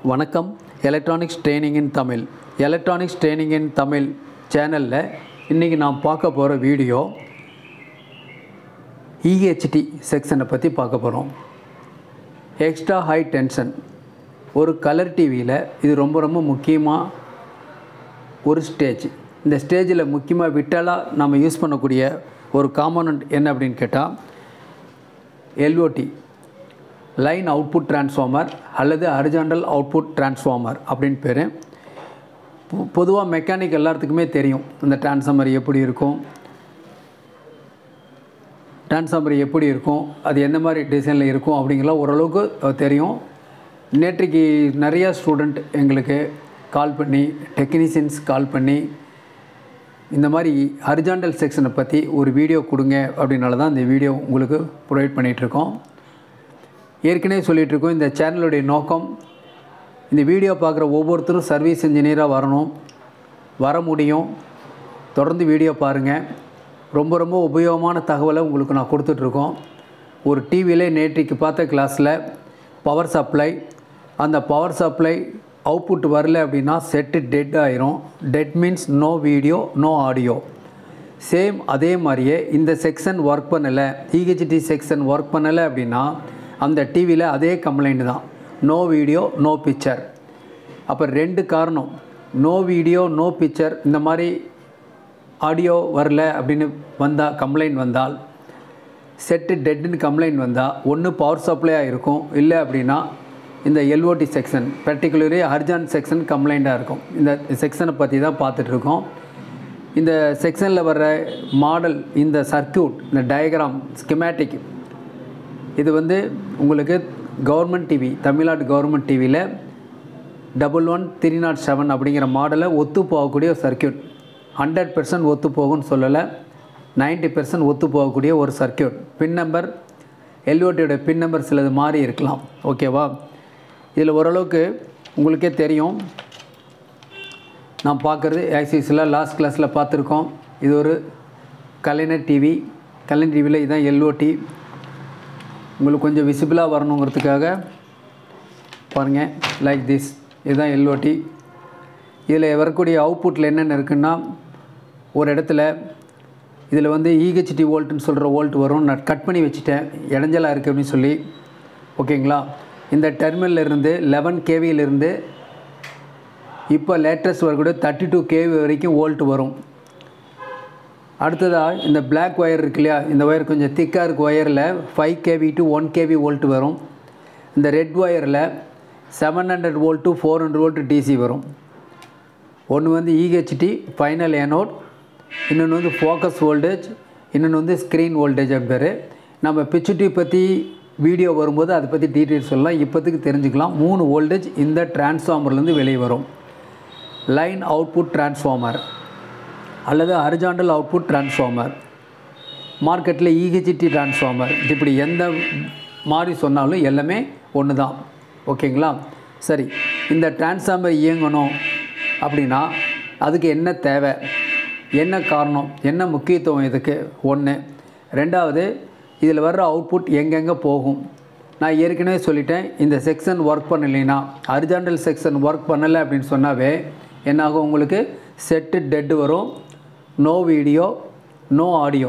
வணக்கம் electronics training in Tamil electronics training in Tamil சேனலில் இன்றைக்கி நான் பார்க்க போகிற வீடியோ இஹெச்டி செக்ஷனை பற்றி பார்க்க போகிறோம் எக்ஸ்ட்ரா ஹை டென்ஷன் ஒரு கலர் டிவியில் இது ரொம்ப ரொம்ப முக்கியமாக ஒரு ஸ்டேஜ் இந்த ஸ்டேஜில் முக்கியமாக விட்டலாக நம்ம யூஸ் பண்ணக்கூடிய ஒரு காம்போனண்ட் என்ன அப்படின்னு கேட்டால் எல்ஓடி லைன் அவுட்புட் டிரான்ஸ்ஃபார்மர் அல்லது ஹரிஜாண்டல் அவுட்புட் டிரான்ஸ்ஃபார்மர் அப்படின்னு பேர் பொதுவாக மெக்கானிக் எல்லாத்துக்குமே தெரியும் இந்த டிரான்ஸ்ஃபார்மர் எப்படி இருக்கும் டிரான்ஸ்ஃபார்மர் எப்படி இருக்கும் அது எந்த மாதிரி டிசைனில் இருக்கும் அப்படிங்கலாம் ஓரளவுக்கு தெரியும் நேற்றைக்கு நிறையா ஸ்டூடெண்ட் எங்களுக்கு கால் பண்ணி டெக்னீஷியன்ஸ் கால் பண்ணி இந்த மாதிரி ஹரிஜாண்டல் செக்ஷனை பற்றி ஒரு வீடியோ கொடுங்க அப்படின்னால தான் இந்த வீடியோ உங்களுக்கு ப்ரொவைட் பண்ணிகிட்ருக்கோம் ஏற்கனவே சொல்லிகிட்ருக்கோம் இந்த சேனலுடைய நோக்கம் இந்த வீடியோ பார்க்குற ஒவ்வொருத்தரும் சர்வீஸ் இன்ஜினியராக வரணும் வர முடியும் தொடர்ந்து வீடியோ பாருங்கள் ரொம்ப ரொம்ப உபயோகமான தகவலை உங்களுக்கு நான் கொடுத்துட்ருக்கோம் ஒரு டிவியில் நேற்றைக்கு பார்த்த கிளாஸில் பவர் சப்ளை அந்த பவர் சப்ளை அவுட்புட் வரல அப்படின்னா செட்டு டெட் ஆயிரும் dead means no video no audio same அதே மாதிரியே இந்த செக்ஷன் ஒர்க் பண்ணலை இஹெச்டி செக்ஷன் ஒர்க் பண்ணலை அப்படின்னா அந்த டிவியில் அதே கம்ப்ளைண்ட் தான் நோ வீடியோ நோ பிக்சர் அப்போ ரெண்டு காரணம் நோ வீடியோ நோ பிக்சர் இந்த மாதிரி ஆடியோ வரல அப்படின்னு வந்தால் கம்ப்ளைண்ட் வந்தால் செட்டு டெட்டுன்னு கம்ப்ளைண்ட் வந்தால் ஒன்று பவர் சப்ளையாக இருக்கும் இல்லை அப்படின்னா இந்த எல்ஓடி செக்ஷன் பர்டிகுலரி அர்ஜான் செக்ஷன் கம்ப்ளைண்ட்டாக இருக்கும் இந்த செக்ஷனை பற்றி தான் பார்த்துட்ருக்கோம் இந்த செக்ஷனில் வர்ற மாடல் இந்த சர்க்கியூட் இந்த டயக்ராம் ஸ்கிமேட்டிக் இது வந்து உங்களுக்கு கவர்மெண்ட் டிவி தமிழ்நாடு கவர்மெண்ட் டிவியில் double one three not seven அப்படிங்கிற மாடலை ஒத்து போகக்கூடிய சர்க்கியூட் ஹண்ட்ரட் பெர்சன்ட் ஒத்து போகும்னு சொல்லலை நைன்ட்டி பெர்சன்ட் ஒத்து போகக்கூடிய ஒரு சர்க்கியூட் பின் நம்பர் எல்ஓடியோட பின் நம்பர் சிலது மாறி இருக்கலாம் ஓகேவா இதில் ஓரளவுக்கு உங்களுக்கே தெரியும் நான் பார்க்குறது ஆக்சிஸில் லாஸ்ட் கிளாஸில் பார்த்துருக்கோம் இது ஒரு கலைஞர் டிவி கலைஞர் டிவியில் இதுதான் எல்ஓடி உங்களுக்கு கொஞ்சம் விசிபிளாக வரணுங்கிறதுக்காக பாருங்கள் லைக் திஸ் இதுதான் எல்ஓடி இதில் வரக்கூடிய அவுட்புட்டில் என்னென்ன இருக்குன்னா ஒரு இடத்துல இதில் வந்து இஹெச்டி வோல்ட்டுன்னு சொல்கிற வோல்ட் வரும் நான் கட் பண்ணி வச்சுட்டேன் இடைஞ்சலாக இருக்குது அப்படின்னு சொல்லி ஓகேங்களா இந்த டெர்மினல் இருந்து லெவன் கேவியிலிருந்து இப்போ லேட்டஸ்ட் வரக்கூடிய தேர்ட்டி டூ கேவி வரைக்கும் வோல்ட் வரும் அடுத்ததாக இந்த பிளாக் ஒயர் இருக்கு இல்லையா இந்த ஒயர் கொஞ்சம் திக்காக இருக்க ஒயரில் five KV to one KV volt வரும் இந்த ரெட் ஒயரில் seven hundred volt to four hundred volt DC வரும் ஒன்று வந்து இஹெச்டி ஃபைனல் ஏனோட் இன்னொன்று வந்து ஃபோக்கஸ் வோல்டேஜ் இன்னொன்று வந்து ஸ்க்ரீன் வோல்டேஜ் பேர் நம்ம பிச்சுட்டி பற்றி வீடியோ வரும்போது அதை பற்றி டீட்டெயில்ஸ் சொல்லலாம் இப்போதைக்கு தெரிஞ்சுக்கலாம் மூணு வோல்டேஜ் இந்த டிரான்ஸ்ஃபார்மர்லேருந்து வெளியே வரும் லைன் அவுட்புட் டிரான்ஸ்ஃபார்மர் அல்லது ஹரிஜாண்டல் அவுட்புட் டிரான்ஸ்ஃபார்மர் மார்க்கெட்டில் இஹெச்டி டிரான்ஸ்ஃபார்மர் இப்படி எந்த மாதிரி சொன்னாலும் எல்லாமே ஒன்று தான் ஓகேங்களா சரி இந்த டிரான்ஸ்ஃபார்மர் இயங்கணும் அப்படின்னா அதுக்கு என்ன தேவை என்ன காரணம் என்ன முக்கியத்துவம் இதுக்கு ஒன்று ரெண்டாவது இதில் வர்ற அவுட்புட் எங்கெங்கே போகும் நான் ஏற்கனவே சொல்லிட்டேன் இந்த செக்ஷன் ஒர்க் பண்ணலைன்னா ஹரிஜாண்டல் செக்ஷன் ஒர்க் பண்ணலை அப்படின்னு சொன்னாவே என்னாகும் உங்களுக்கு செட்டு டெட்டு வரும் நோ வீடியோ நோ ஆடியோ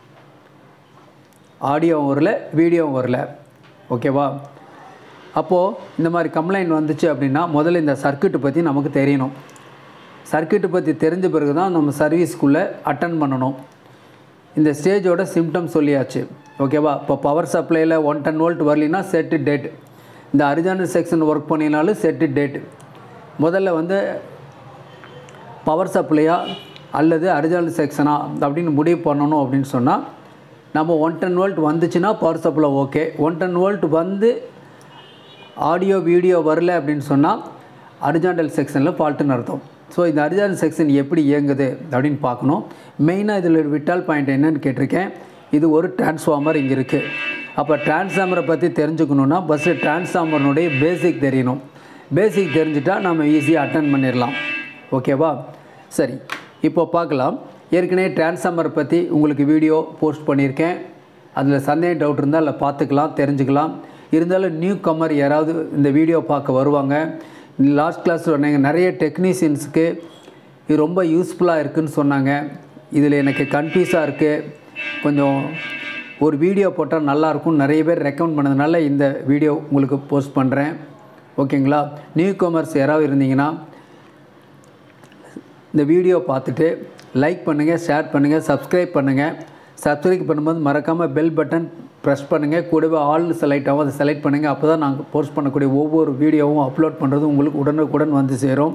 ஆடியோவும் வரல வீடியோவும் வரல ஓகேவா அப்போது இந்த மாதிரி கம்ப்ளைண்ட் வந்துச்சு அப்படின்னா முதல்ல இந்த சர்க்கியூட்டை பற்றி நமக்கு தெரியணும் சர்க்கியூட்டை பற்றி தெரிஞ்ச பிறகு தான் நம்ம சர்வீஸ்க்குள்ளே அட்டன் பண்ணணும் இந்த ஸ்டேஜோட சிம்டம் சொல்லியாச்சு ஓகேவா இப்போ பவர் சப்ளையில் ஒன் டென் வோல்ட் வரலினா செட்டு டெட் இந்த அரிஜானல் செக்ஷன் ஒர்க் பண்ணினாலும் செட்டு டெட் முதல்ல வந்து பவர் சப்ளையா அல்லது அரிஜானல் செக்ஷனா அப்படின்னு முடிவு பண்ணணும் அப்படின்னு சொன்னால் நம்ம ஒன் டென் வோல்ட் வந்துச்சுன்னா power supply okay one ten volt வந்து ஆடியோ வீடியோ வரல அப்படின்னு சொன்னால் அரிஜாண்டல் செக்ஷனில் ஃபால்ட்டுன்னு அர்த்தம் ஸோ இந்த அரிஜாண்டல் செக்ஷன் எப்படி இயங்குது அப்படின்னு பார்க்கணும் மெயினாக இதில் விட்டால் பாயிண்ட் என்னன்னு கேட்டிருக்கேன் இது ஒரு டிரான்ஸ்ஃபார்மர் இங்கே இருக்குது அப்போ டிரான்ஸ்ஃபார்மரை பற்றி தெரிஞ்சுக்கணுன்னா ஃபஸ்ட்டு டிரான்ஸ்ஃபார்மர்னுடைய பேசிக் தெரியணும் பேசிக் தெரிஞ்சுட்டா நம்ம ஈஸியாக அட்டன் பண்ணிடலாம் ஓகேவா சரி இப்போ பார்க்கலாம் ஏற்கனவே டிரான்ஸ்ஃபார்மர் பற்றி உங்களுக்கு வீடியோ போஸ்ட் பண்ணியிருக்கேன் அதில் சந்தேகம் டவுட் இருந்தால் அதில் பார்த்துக்கலாம் தெரிஞ்சுக்கலாம் இருந்தாலும் நியூ கம்மர் யாராவது இந்த வீடியோ பார்க்க வருவாங்க லாஸ்ட் கிளாஸ் சொன்னீங்க நிறைய டெக்னீஷியன்ஸுக்கு இது ரொம்ப யூஸ்ஃபுல்லாக இருக்குதுன்னு சொன்னாங்க இதில் எனக்கு கன்ஃபியூஸாக இருக்குது கொஞ்சம் ஒரு வீடியோ போட்டால் நல்லாயிருக்கும் நிறைய பேர் ரெக்கமெண்ட் பண்ணதுனால இந்த வீடியோ உங்களுக்கு போஸ்ட் பண்ணுறேன் ஓகேங்களா நியூ காமர்ஸ் யாராவது இருந்தீங்கன்னா இந்த வீடியோ பார்த்துட்டு லைக் பண்ணுங்கள் ஷேர் பண்ணுங்கள் சப்ஸ்கிரைப் பண்ணுங்கள் சப்ஸ்கிரைப் பண்ணும்போது மறக்காமல் பெல் பட்டன் ப்ரெஸ் பண்ணுங்கள் கூடவே ஆல் செலக்ட் ஆகும் அதை செலக்ட் பண்ணுங்கள் அப்போ தான் நாங்கள் போஸ்ட் பண்ணக்கூடிய ஒவ்வொரு வீடியோவும் அப்லோட் பண்ணுறது உங்களுக்கு உடனுக்குடன் வந்து சேரும்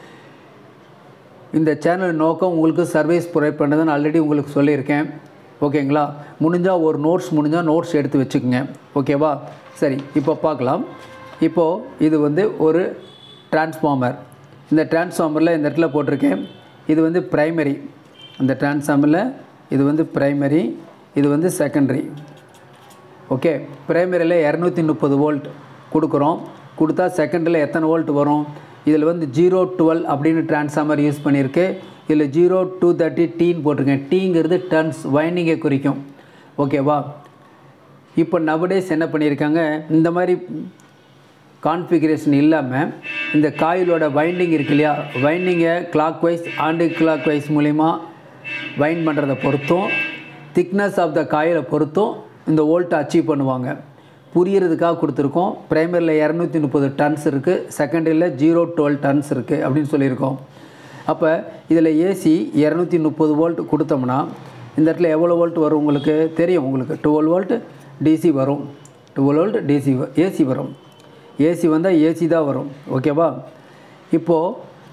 இந்த சேனல் நோக்கம் உங்களுக்கு சர்வீஸ் ப்ரொவைட் பண்ணுறதுன்னு ஆல்ரெடி உங்களுக்கு சொல்லியிருக்கேன் ஓகேங்களா முடிஞ்சால் ஒரு நோட்ஸ் முடிஞ்சால் நோட்ஸ் எடுத்து வச்சுக்கோங்க ஓகேவா சரி இப்போ பார்க்கலாம் இப்போது இது வந்து ஒரு டிரான்ஸ்ஃபார்மர் இந்த டிரான்ஸ்ஃபார்மரில் இந்த இடத்துல போட்டிருக்கேன் இது வந்து ப்ரைமரி இந்த டிரான்ஸ்ஃபார்மரில் இது வந்து ப்ரைமரி இது வந்து செகண்டரி ஓகே ப்ரைமரியில் இரநூத்தி முப்பது வோல்ட் கொடுக்குறோம் கொடுத்தா செகண்டரியில் எத்தனை வோல்ட் வரும் இதில் வந்து ஜீரோ டுவெல் அப்படின்னு டிரான்ஸ்ஃபார்மர் யூஸ் பண்ணியிருக்கு இதில் ஜீரோ டூ தேர்ட்டி டீன் போட்டிருக்கேன் டீங்கிறது டன்ஸ் வைண்டிங்கை குறிக்கும் ஓகேவா இப்போ நவடேஸ் என்ன பண்ணியிருக்காங்க இந்த மாதிரி கான்ஃபிகரேஷன் இல்லாமல் இந்த காயிலோட வைண்டிங் இருக்கு இல்லையா வைண்டிங்கை clockwise anti clockwise மூலிமா வைண்ட் பண்ணுறதை பொறுத்தும் திக்னஸ் ஆஃப் த காயிலை பொறுத்தும் இந்த வோல்ட்டை அச்சீவ் பண்ணுவாங்க புரியறதுக்காக கொடுத்துருக்கோம் ப்ரைமரியில் இரநூத்தி முப்பது டன்ஸ் இருக்குது செகண்டரியில் ஜீரோ டுவெல் டன்ஸ் இருக்குது அப்படின்னு சொல்லியிருக்கோம் அப்போ இதில் ஏசி இரநூத்தி முப்பது வோல்ட் கொடுத்தோம்னா இந்த இடத்துல எவ்வளோ வோல்ட் வரும் உங்களுக்கு தெரியும் உங்களுக்கு டுவெல் வோல்ட் டிசி வரும் டுவெல் வோல்ட் டிசி ஏசி வரும் ஏசி வந்தால் ஏசி தான் வரும் ஓகேவா இப்போது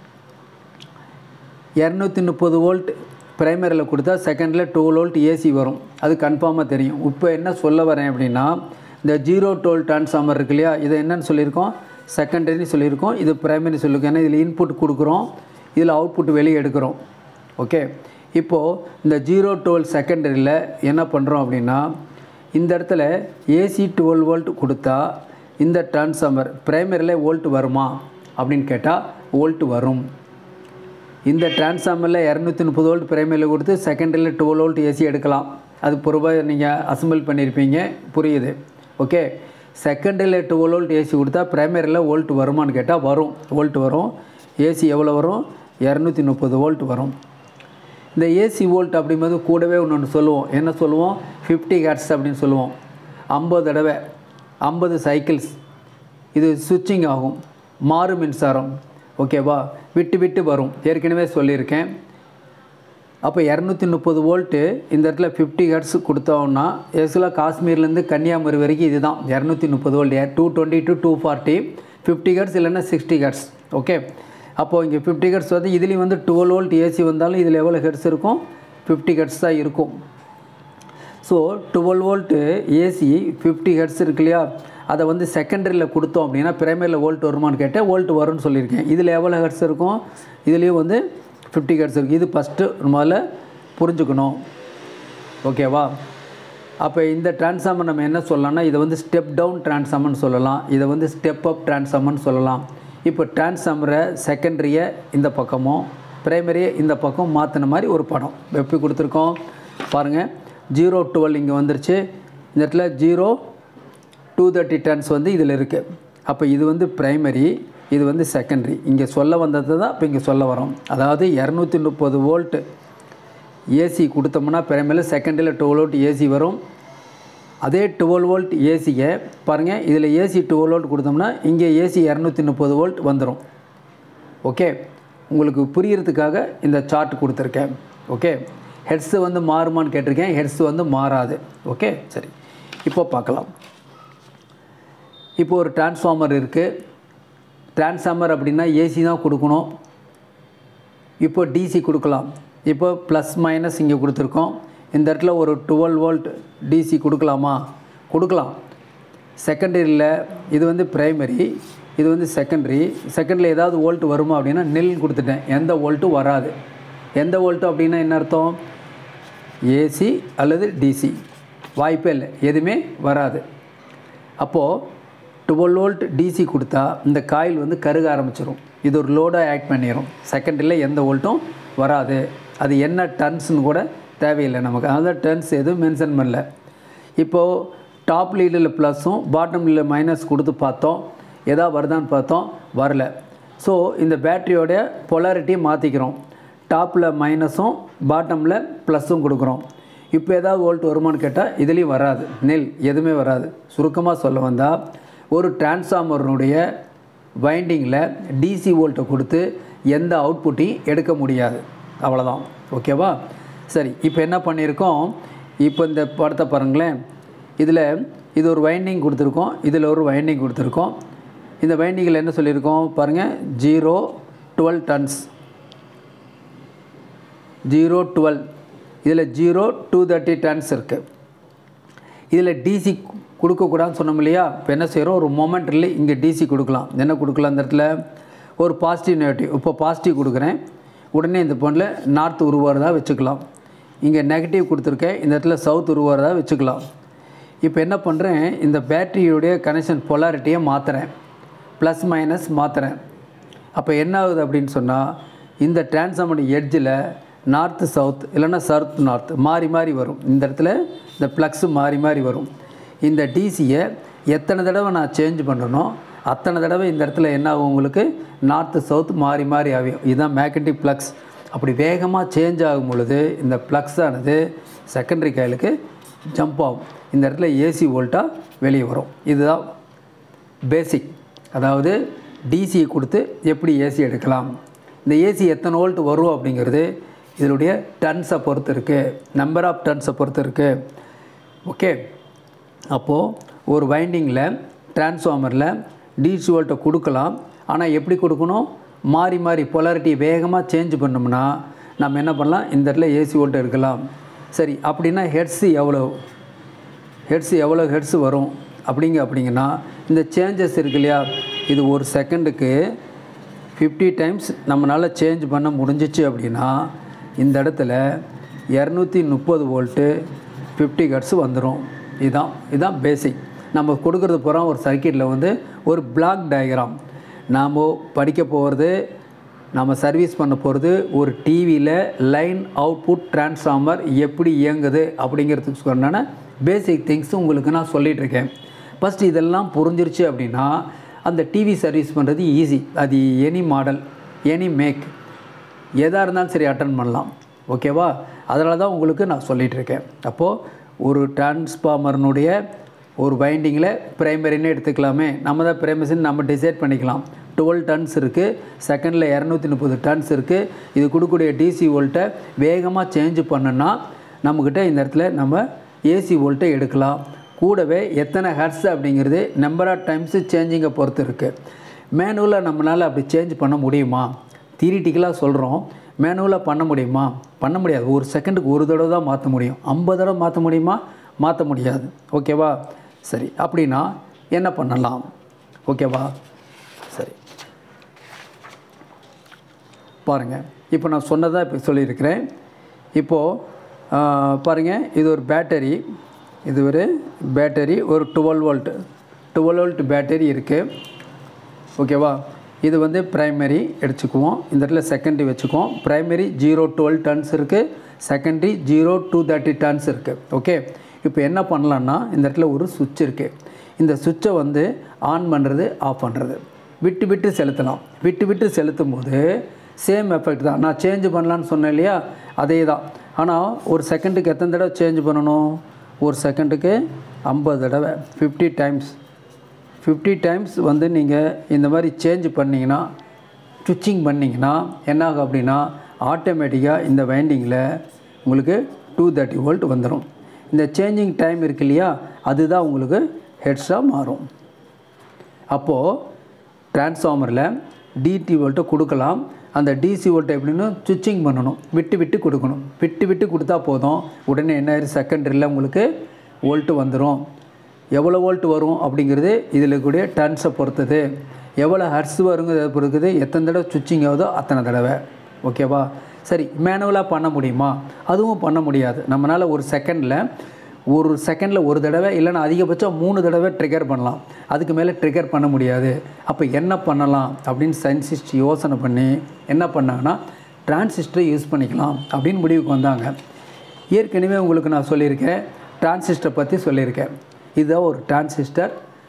இரநூத்தி முப்பது வோல்ட் ப்ரைமரியில் கொடுத்தா செகண்டில் டூ வோல்ட் ஏசி வரும் அது கன்ஃபார்மாக தெரியும் இப்போ என்ன சொல்ல வரேன் அப்படின்னா இந்த ஜீரோ டுவெல் டிரான்ஸ்ஃபார்மர் இருக்கு இல்லையா இதை என்னன்னு சொல்லியிருக்கோம் செகண்டரின்னு சொல்லியிருக்கோம் இது ப்ரைமரி சொல்லியிருக்கோம் ஏன்னா இதில் இன்புட் கொடுக்குறோம் இதில் அவுட்புட் வெளியே எடுக்கிறோம் ஓகே இப்போது இந்த ஜீரோ டுவெல் செகண்டரியில் என்ன பண்ணுறோம் அப்படின்னா இந்த இடத்துல ஏசி டுவெல் வோல்ட் கொடுத்தா இந்த டிரான்ஸ்ஃபார்மர் ப்ரைமரியில் வோல்ட் வருமா அப்படின்னு கேட்டால் வோல்ட் வரும் இந்த டிரான்ஸ்ஃபார்மரில் இரநூத்தி முப்பது வோல்ட் பிரைமரியில் கொடுத்து செகண்டரியில் டுவெல் வோல்ட் ஏசி எடுக்கலாம் அது பொறுப்பாக நீங்கள் அசம்பிள் பண்ணியிருப்பீங்க புரியுது ஓகே செகண்டரியில் டுவெல் வோல்ட் ஏசி கொடுத்தா பிரைமரியில் வோல்ட் வருமான்னு கேட்டால் வரும் வோல்ட் வரும் ஏசி எவ்வளோ வரும் இரநூத்தி முப்பது வோல்ட் வரும் இந்த ஏசி வோல்ட் அப்படிங்கும்போது கூடவே ஒன்று ஒன்று சொல்லுவோம் என்ன சொல்லுவோம் ஃபிஃப்டி ஹேட்ஸ் அப்படின்னு சொல்லுவோம் ஐம்பது தடவை ஐம்பது சைக்கிள்ஸ் இது சுவிட்சிங் ஆகும் மாறு மின்சாரம் ஓகேவா விட்டு விட்டு வரும் ஏற்கனவே சொல்லியிருக்கேன் அப்போ இரநூத்தி முப்பது வோல்ட்டு இந்த இடத்துல ஃபிஃப்டி ஹெர்ட்ஸ் கொடுத்தோம்னா எஸ்லாக காஷ்மீர்லேருந்து கன்னியாகுமரி வரைக்கும் இதுதான் இரநூத்தி முப்பது volt two twenty to two forty fifty hertz இல்லைன்னா சிக்ஸ்டி ஹெர்ட்ஸ் ஓகே அப்போது இங்கே ஃபிஃப்டி ஹெர்ட்ஸ் வந்து இதுலேயும் வந்து டுவெல் வோல்ட் ஏசி வந்தாலும் இதில் எவ்வளோ ஹெர்ட்ஸ் இருக்கும் ஃபிஃப்டி ஹெர்ட்ஸ் தான் இருக்கும் so twelve volt AC fifty hertz இருக்கு இல்லையா அதை வந்து செகண்டரியில் கொடுத்தோம் அப்படின்னா பிரைமரியில் வோல்ட் வருமானு கேட்டால் வோல்ட் வரும்னு சொல்லியிருக்கேன் இதில் எவ்வளோ ஹெர்ட்ஸ் இருக்கும் இதுலேயும் வந்து ஃபிஃப்டி ஹெர்ட்ஸ் இருக்குது இது ஃபஸ்ட்டு முதல்ல புரிஞ்சுக்கணும் ஓகேவா அப்போ இந்த டிரான்ஸ்ஃபார்மர் நம்ம என்ன சொல்லலாம்னா இதை வந்து ஸ்டெப் டவுன் டிரான்ஸ்ஃபார்மர்னு சொல்லலாம் இதை வந்து ஸ்டெப் அப் டிரான்ஸ்ஃபார்மர்னு சொல்லலாம் இப்போ டிரான்ஸ்ஃபார்மரை செகண்டரியை இந்த பக்கமும் பிரைமரியை இந்த பக்கம் மாற்றின மாதிரி ஒரு படம் எப்படி கொடுத்துருக்கோம் பாருங்கள் ஜீரோ டுவெல் இங்கே வந்துருச்சு இந்த இடத்துல ஜீரோ டூ தேர்ட்டி டன்ஸ் வந்து இதில் இருக்குது அப்போ இது வந்து ப்ரைமரி இது வந்து செகண்டரி இங்கே சொல்ல வந்தது தான் இப்போ இங்கே சொல்ல வரோம் அதாவது இரநூத்தி முப்பது வோல்ட்டு ஏசி கொடுத்தோம்னா பிரைமரியில் செகண்டரியில் டுவெல் வோல்ட் ஏசி வரும் அதே டுவெல் வோல்ட் ஏசியை பாருங்கள் இதில் ஏசி டுவெல் வோல்ட் கொடுத்தோம்னா இங்கே ஏசி இரநூத்தி முப்பது வோல்ட் வந்துடும் ஓகே உங்களுக்கு புரியறதுக்காக இந்த சார்ட் கொடுத்துருக்கேன் ஓகே ஹெட்ஸு வந்து மாறுமான்னு கேட்டிருக்கேன் ஹெட்ஸ் வந்து மாறாது ஓகே சரி இப்போ பார்க்கலாம் இப்போ ஒரு டிரான்ஸ்ஃபார்மர் இருக்குது டிரான்ஸ்ஃபார்மர் அப்படின்னா ஏசி தான் கொடுக்கணும் இப்போ டிசி கொடுக்கலாம் இப்போ ப்ளஸ் மைனஸ் இங்கே கொடுத்துருக்கோம் இந்த இடத்துல ஒரு டுவெல் வோல்ட் டிசி கொடுக்கலாமா கொடுக்கலாம் செகண்டரியில் இது வந்து பிரைமரி இது வந்து செகண்டரி செகண்டரியில் ஏதாவது வோல்ட் வருமா அப்படின்னா நெல் கொடுத்துட்டேன் எந்த வோல்ட்டும் வராது எந்த வோல்ட்டும் அப்படின்னா என்ன அர்த்தம் ஏசி அல்லது டிசி வாய்ப்பே இல்லை எதுவுமே வராது அப்போது டுவெல் வோல்ட் டிசி கொடுத்தா இந்த காயில் வந்து கருக ஆரம்பிச்சிடும் இது ஒரு லோடாக ஆக்ட் பண்ணிடும் செகண்டரியில் எந்த வோல்ட்டும் வராது அது என்ன டன்ஸ்னு கூட தேவையில்லை நமக்கு அதனால் டர்ன்ஸ் எதுவும் மென்ஷன் பண்ணல இப்போது டாப் லீடில் ப்ளஸும் பாட்டம் லீடில் மைனஸ் கொடுத்து பார்த்தோம் எதா வருதான்னு பார்த்தோம் வரல ஸோ இந்த பேட்டரியோடைய பொலாரிட்டியை மாற்றிக்கிறோம் டாப்பில் மைனஸும் பாட்டமில் ப்ளஸ்ஸும் கொடுக்குறோம் இப்போ ஏதாவது வோல்ட் வருமானு கேட்டால் இதுலேயும் வராது நெல் எதுவுமே வராது சுருக்கமாக சொல்ல வந்தால் ஒரு டிரான்ஸ்ஃபார்மருடைய வைண்டிங்கில் டிசி வோல்ட்டை கொடுத்து எந்த அவுட்புட்டையும் எடுக்க முடியாது அவ்வளோதான் ஓகேவா சரி இப்போ என்ன பண்ணியிருக்கோம் இப்போ இந்த படத்தை பாருங்களேன் இதில் இது ஒரு வைண்டிங் கொடுத்துருக்கோம் இதில் ஒரு வைண்டிங் கொடுத்துருக்கோம் இந்த வைண்டிங்கில் என்ன சொல்லியிருக்கோம் பாருங்கள் zero twelve turns zero twelve இதில் ஜீரோ டூ தேர்ட்டி டன்ஸ் இருக்குது இதில் டிசி கொடுக்கக்கூடாதுன்னு சொன்னோம் இல்லையா இப்போ என்ன செய்கிறோம் ஒரு மொமெண்ட்ரில் இங்கே டிசி கொடுக்கலாம் என்ன கொடுக்கலாம் இந்த இடத்துல ஒரு பாசிட்டிவ் நெகட்டிவ் இப்போ பாசிட்டிவ் கொடுக்குறேன் உடனே இந்த பொண்ணில் நார்த் உருவாகிறதா வச்சுக்கலாம் இங்கே நெகட்டிவ் கொடுத்துருக்கேன் இந்த இடத்துல சவுத் உருவாகிறதா வச்சுக்கலாம் இப்போ என்ன பண்ணுறேன் இந்த பேட்டரியுடைய கனெக்ஷன் பொலாரிட்டியை மாற்றுறேன் ப்ளஸ் மைனஸ் மாற்றுறேன் அப்போ என்ன ஆகுது அப்படின்னு சொன்னால் இந்த டிரான்ஸ்ஃபார்மர் எட்ஜில் நார்த்து சவுத் இல்லைன்னா சவுத் நார்த் மாறி மாறி வரும் இந்த இடத்துல இந்த ப்ளக்ஸு மாறி மாறி வரும் இந்த டிசியை எத்தனை தடவை நான் சேஞ்ச் பண்ணுறனோ அத்தனை தடவை இந்த இடத்துல என்ன ஆகும் உங்களுக்கு நார்த்து சவுத் மாறி மாறி ஆகும் இதுதான் மேக்னட்டிக் ப்ளக்ஸ் அப்படி வேகமாக சேஞ்ச் ஆகும் பொழுது இந்த ப்ளக்ஸ் ஆனது செகண்டரி காயிலுக்கு ஜம்ப் ஆகும் இந்த இடத்துல ஏசி வோல்ட்டாக வெளியே வரும் இதுதான் பேசிக் அதாவது டிசியை கொடுத்து எப்படி ஏசி எடுக்கலாம் இந்த ஏசி எத்தனை வோல்ட் வரும் அப்படிங்கிறது இதனுடைய டன்ஸை பொறுத்து இருக்குது நம்பர் ஆஃப் டன்ஸை பொறுத்து இருக்குது ஓகே அப்போது ஒரு வைண்டிங்கில் டிரான்ஸ்ஃபார்மரில் டிசி வோல்ட்டை கொடுக்கலாம் ஆனால் எப்படி கொடுக்கணும் மாறி மாறி பொலாரிட்டி வேகமாக சேஞ்ச் பண்ணோம்னா நம்ம என்ன பண்ணலாம் இந்த இடத்துல ஏசி வோல்ட் எடுக்கலாம் சரி அப்படின்னா ஹெட்ஸு எவ்வளோ ஹெட்ஸ் எவ்வளோ ஹெட்ஸ் வரும் அப்படிங்க அப்படிங்கன்னா இந்த சேஞ்சஸ் இருக்கு இல்லையா இது ஒரு செகண்டுக்கு ஃபிஃப்டி டைம்ஸ் நம்மளால் சேஞ்ச் பண்ண முடிஞ்சிச்சு அப்படின்னா இந்த இடத்துல இரநூத்தி முப்பது வோல்ட்டு ஃபிஃப்டி ஹெட்ஸ் வந்துடும் இதுதான் இதுதான் பேசிக் நம்ம கொடுக்குறது பூரா ஒரு சர்க்கியூட்டில் வந்து ஒரு பிளாக் டயக்ராம் நாம் படிக்க போகிறது நம்ம சர்வீஸ் பண்ண போகிறது ஒரு டிவியில் லைன் அவுட்புட் டிரான்ஸ்ஃபார்மர் எப்படி இயங்குது அப்படிங்கிறதுக்கு சொன்னான பேசிக் திங்ஸ் உங்களுக்கு நான் சொல்லிகிட்டு இருக்கேன் ஃபஸ்ட் இதெல்லாம் புரிஞ்சிருச்சு அப்படின்னா அந்த டிவி சர்வீஸ் பண்ணுறது ஈஸி அது எனி மாடல் எனி மேக் எதாக இருந்தாலும் சரி அட்டன் பண்ணலாம் ஓகேவா அதனால தான் உங்களுக்கு நான் சொல்லிகிட்டு இருக்கேன் அப்போது ஒரு டிரான்ஸ்ஃபார்மர்னுடைய ஒரு வைண்டிங்கில் ப்ரைமரின்னு எடுத்துக்கலாமே நம்ம தான் ப்ரைமரின்னு நம்ம டிசைட் பண்ணிக்கலாம் டுவெல் டன்ஸ் இருக்குது செகண்டில் இரநூத்தி முப்பது டன்ஸ் இருக்குது இது கொடுக்கக்கூடிய டிசி வோல்ட்டை வேகமாக சேஞ்ச் பண்ணோன்னா நம்மக்கிட்ட இந்த இடத்துல நம்ம ஏசி வோல்ட்டை எடுக்கலாம் கூடவே எத்தனை ஹெர்ட்ஸ் அப்படிங்கிறது நம்பர் ஆஃப் டைம்ஸு சேஞ்சிங்கை பொறுத்து இருக்குது மேனுவலாக நம்மளால் அப்படி சேஞ்ச் பண்ண முடியுமா தியரிட்டிக்கலாக சொல்கிறோம் மேனுவலாக பண்ண முடியுமா பண்ண முடியாது ஒரு செகண்டுக்கு ஒரு தடவை தான் மாற்ற முடியும் ஐம்பது தடவை மாற்ற முடியுமா மாற்ற முடியாது ஓகேவா சரி அப்படின்னா என்ன பண்ணலாம் ஓகேவா சரி பாருங்கள் இப்போ நான் சொன்னதாக இப்போ சொல்லியிருக்கிறேன் இப்போது பாருங்கள் இது ஒரு பேட்டரி இது ஒரு பேட்டரி ஒரு twelve volt twelve volt battery இருக்குது ஓகேவா இது வந்து ப்ரைமரி எடுத்துக்குவோம் இந்த இடத்துல செகண்டரி வச்சுக்குவோம் ப்ரைமரி ஜீரோ டுவெல் டன்ஸ் இருக்குது secondary zero two thirty turns இருக்குது ஓகே இப்போ என்ன பண்ணலான்னா இந்த இடத்துல ஒரு சுவிட்ச் இருக்குது இந்த சுவிட்சை வந்து ஆன் பண்ணுறது ஆஃப் பண்ணுறது விட்டு விட்டு செலுத்தலாம் விட்டு விட்டு செலுத்தும் போது சேம் எஃபெக்ட் தான் நான் சேஞ்ச் பண்ணலான்னு சொன்னேன் இல்லையா அதே தான் ஆனால் ஒரு செகண்டுக்கு எத்தனை தடவை சேஞ்ச் பண்ணணும் ஒரு செகண்டுக்கு ஐம்பது தடவை ஃபிஃப்டி டைம்ஸ் ஃபிஃப்டி டைம்ஸ் வந்து நீங்கள் இந்த மாதிரி சேஞ்ச் பண்ணிங்கன்னா ஸ்விட்சிங் பண்ணிங்கன்னா என்ன ஆகும் அப்படின்னா ஆட்டோமேட்டிக்காக இந்த வைண்டிங்கில் உங்களுக்கு டூ தேர்ட்டி வோல்ட் வந்துடும் இந்த சேஞ்சிங் டைம் இருக்கு இல்லையா அதுதான் உங்களுக்கு ஹெட்ஸாக மாறும் அப்போது டிரான்ஸ்ஃபார்மரில் டிடி வோல்ட்டை கொடுக்கலாம் அந்த டிசி வோல்ட்டை எப்படின்னு சுவிட்சிங் பண்ணணும் விட்டு விட்டு கொடுக்கணும் விட்டு விட்டு கொடுத்தா போதும் உடனே என்ன ஆயிரும் செகண்டரியில் உங்களுக்கு வோல்ட்டு வந்துடும் எவ்வளோ வோல்ட் வரும் அப்படிங்கிறது இதில் கூடிய டன்ஸை பொறுத்தது எவ்வளோ ஹர்ஸ் வருங்கிறத பொறுத்தது எத்தனை தடவை சுவிட்சிங் ஆகுதோ அத்தனை தடவை ஓகேவா சரி மேனுவலாக பண்ண முடியுமா அதுவும் பண்ண முடியாது நம்மளால் ஒரு செகண்டில் ஒரு செகண்டில் ஒரு தடவை இல்லைன்னா அதிகபட்சம் மூணு தடவை ட்ரிகர் பண்ணலாம் அதுக்கு மேலே ட்ரிகர் பண்ண முடியாது அப்போ என்ன பண்ணலாம் அப்படின்னு சயின்டிஸ்ட் யோசனை பண்ணி என்ன பண்ணாங்கன்னா டிரான்சிஸ்டரை யூஸ் பண்ணிக்கலாம் அப்படின்னு முடிவுக்கு வந்தாங்க ஏற்கனவே உங்களுக்கு நான் சொல்லியிருக்கேன் டிரான்சிஸ்டர் பற்றி சொல்லியிருக்கேன் இதுதான் ஒரு டிரான்சிஸ்டர்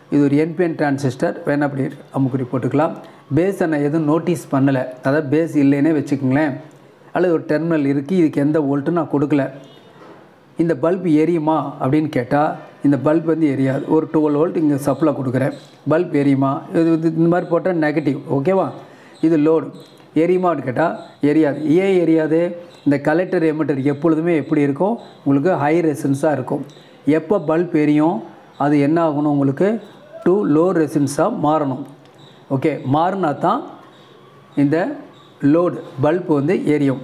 இது ஒரு என்பிஎன் டிரான்சிஸ்டர் வேணா அப்படி அமுக்குறி போட்டுக்கலாம் பேஸ் நான் எதுவும் நோட்டீஸ் பண்ணலை அதாவது பேஸ் இல்லைன்னே வச்சுக்கோங்களேன் அல்லது ஒரு டெர்மினல் இருக்குது இதுக்கு எந்த வோல்ட்டும் நான் கொடுக்கல இந்த பல்ப் எரியுமா அப்படின்னு கேட்டால் இந்த பல்ப் வந்து எரியாது ஒரு டுவெல் வோல்ட் இங்கே சப்ளை கொடுக்குறேன் பல்ப் எரியுமா இது வந்து இந்த மாதிரி போட்டால் நெகட்டிவ் ஓகேவா இது லோடு எரியுமான்னு கேட்டால் எரியாது ஏன் எரியாது இந்த கலெக்டர் எமிட்டர் எப்பொழுதுமே எப்படி இருக்கும் உங்களுக்கு ஹை ரெசன்ஸாக இருக்கும் எப்போ பல்ப் எரியும் அது என்ன ஆகணும் உங்களுக்கு டு லோ ரெசன்ஸாக மாறணும் ஓகே மாறினா தான் இந்த லோடு பல்ப் வந்து எரியும்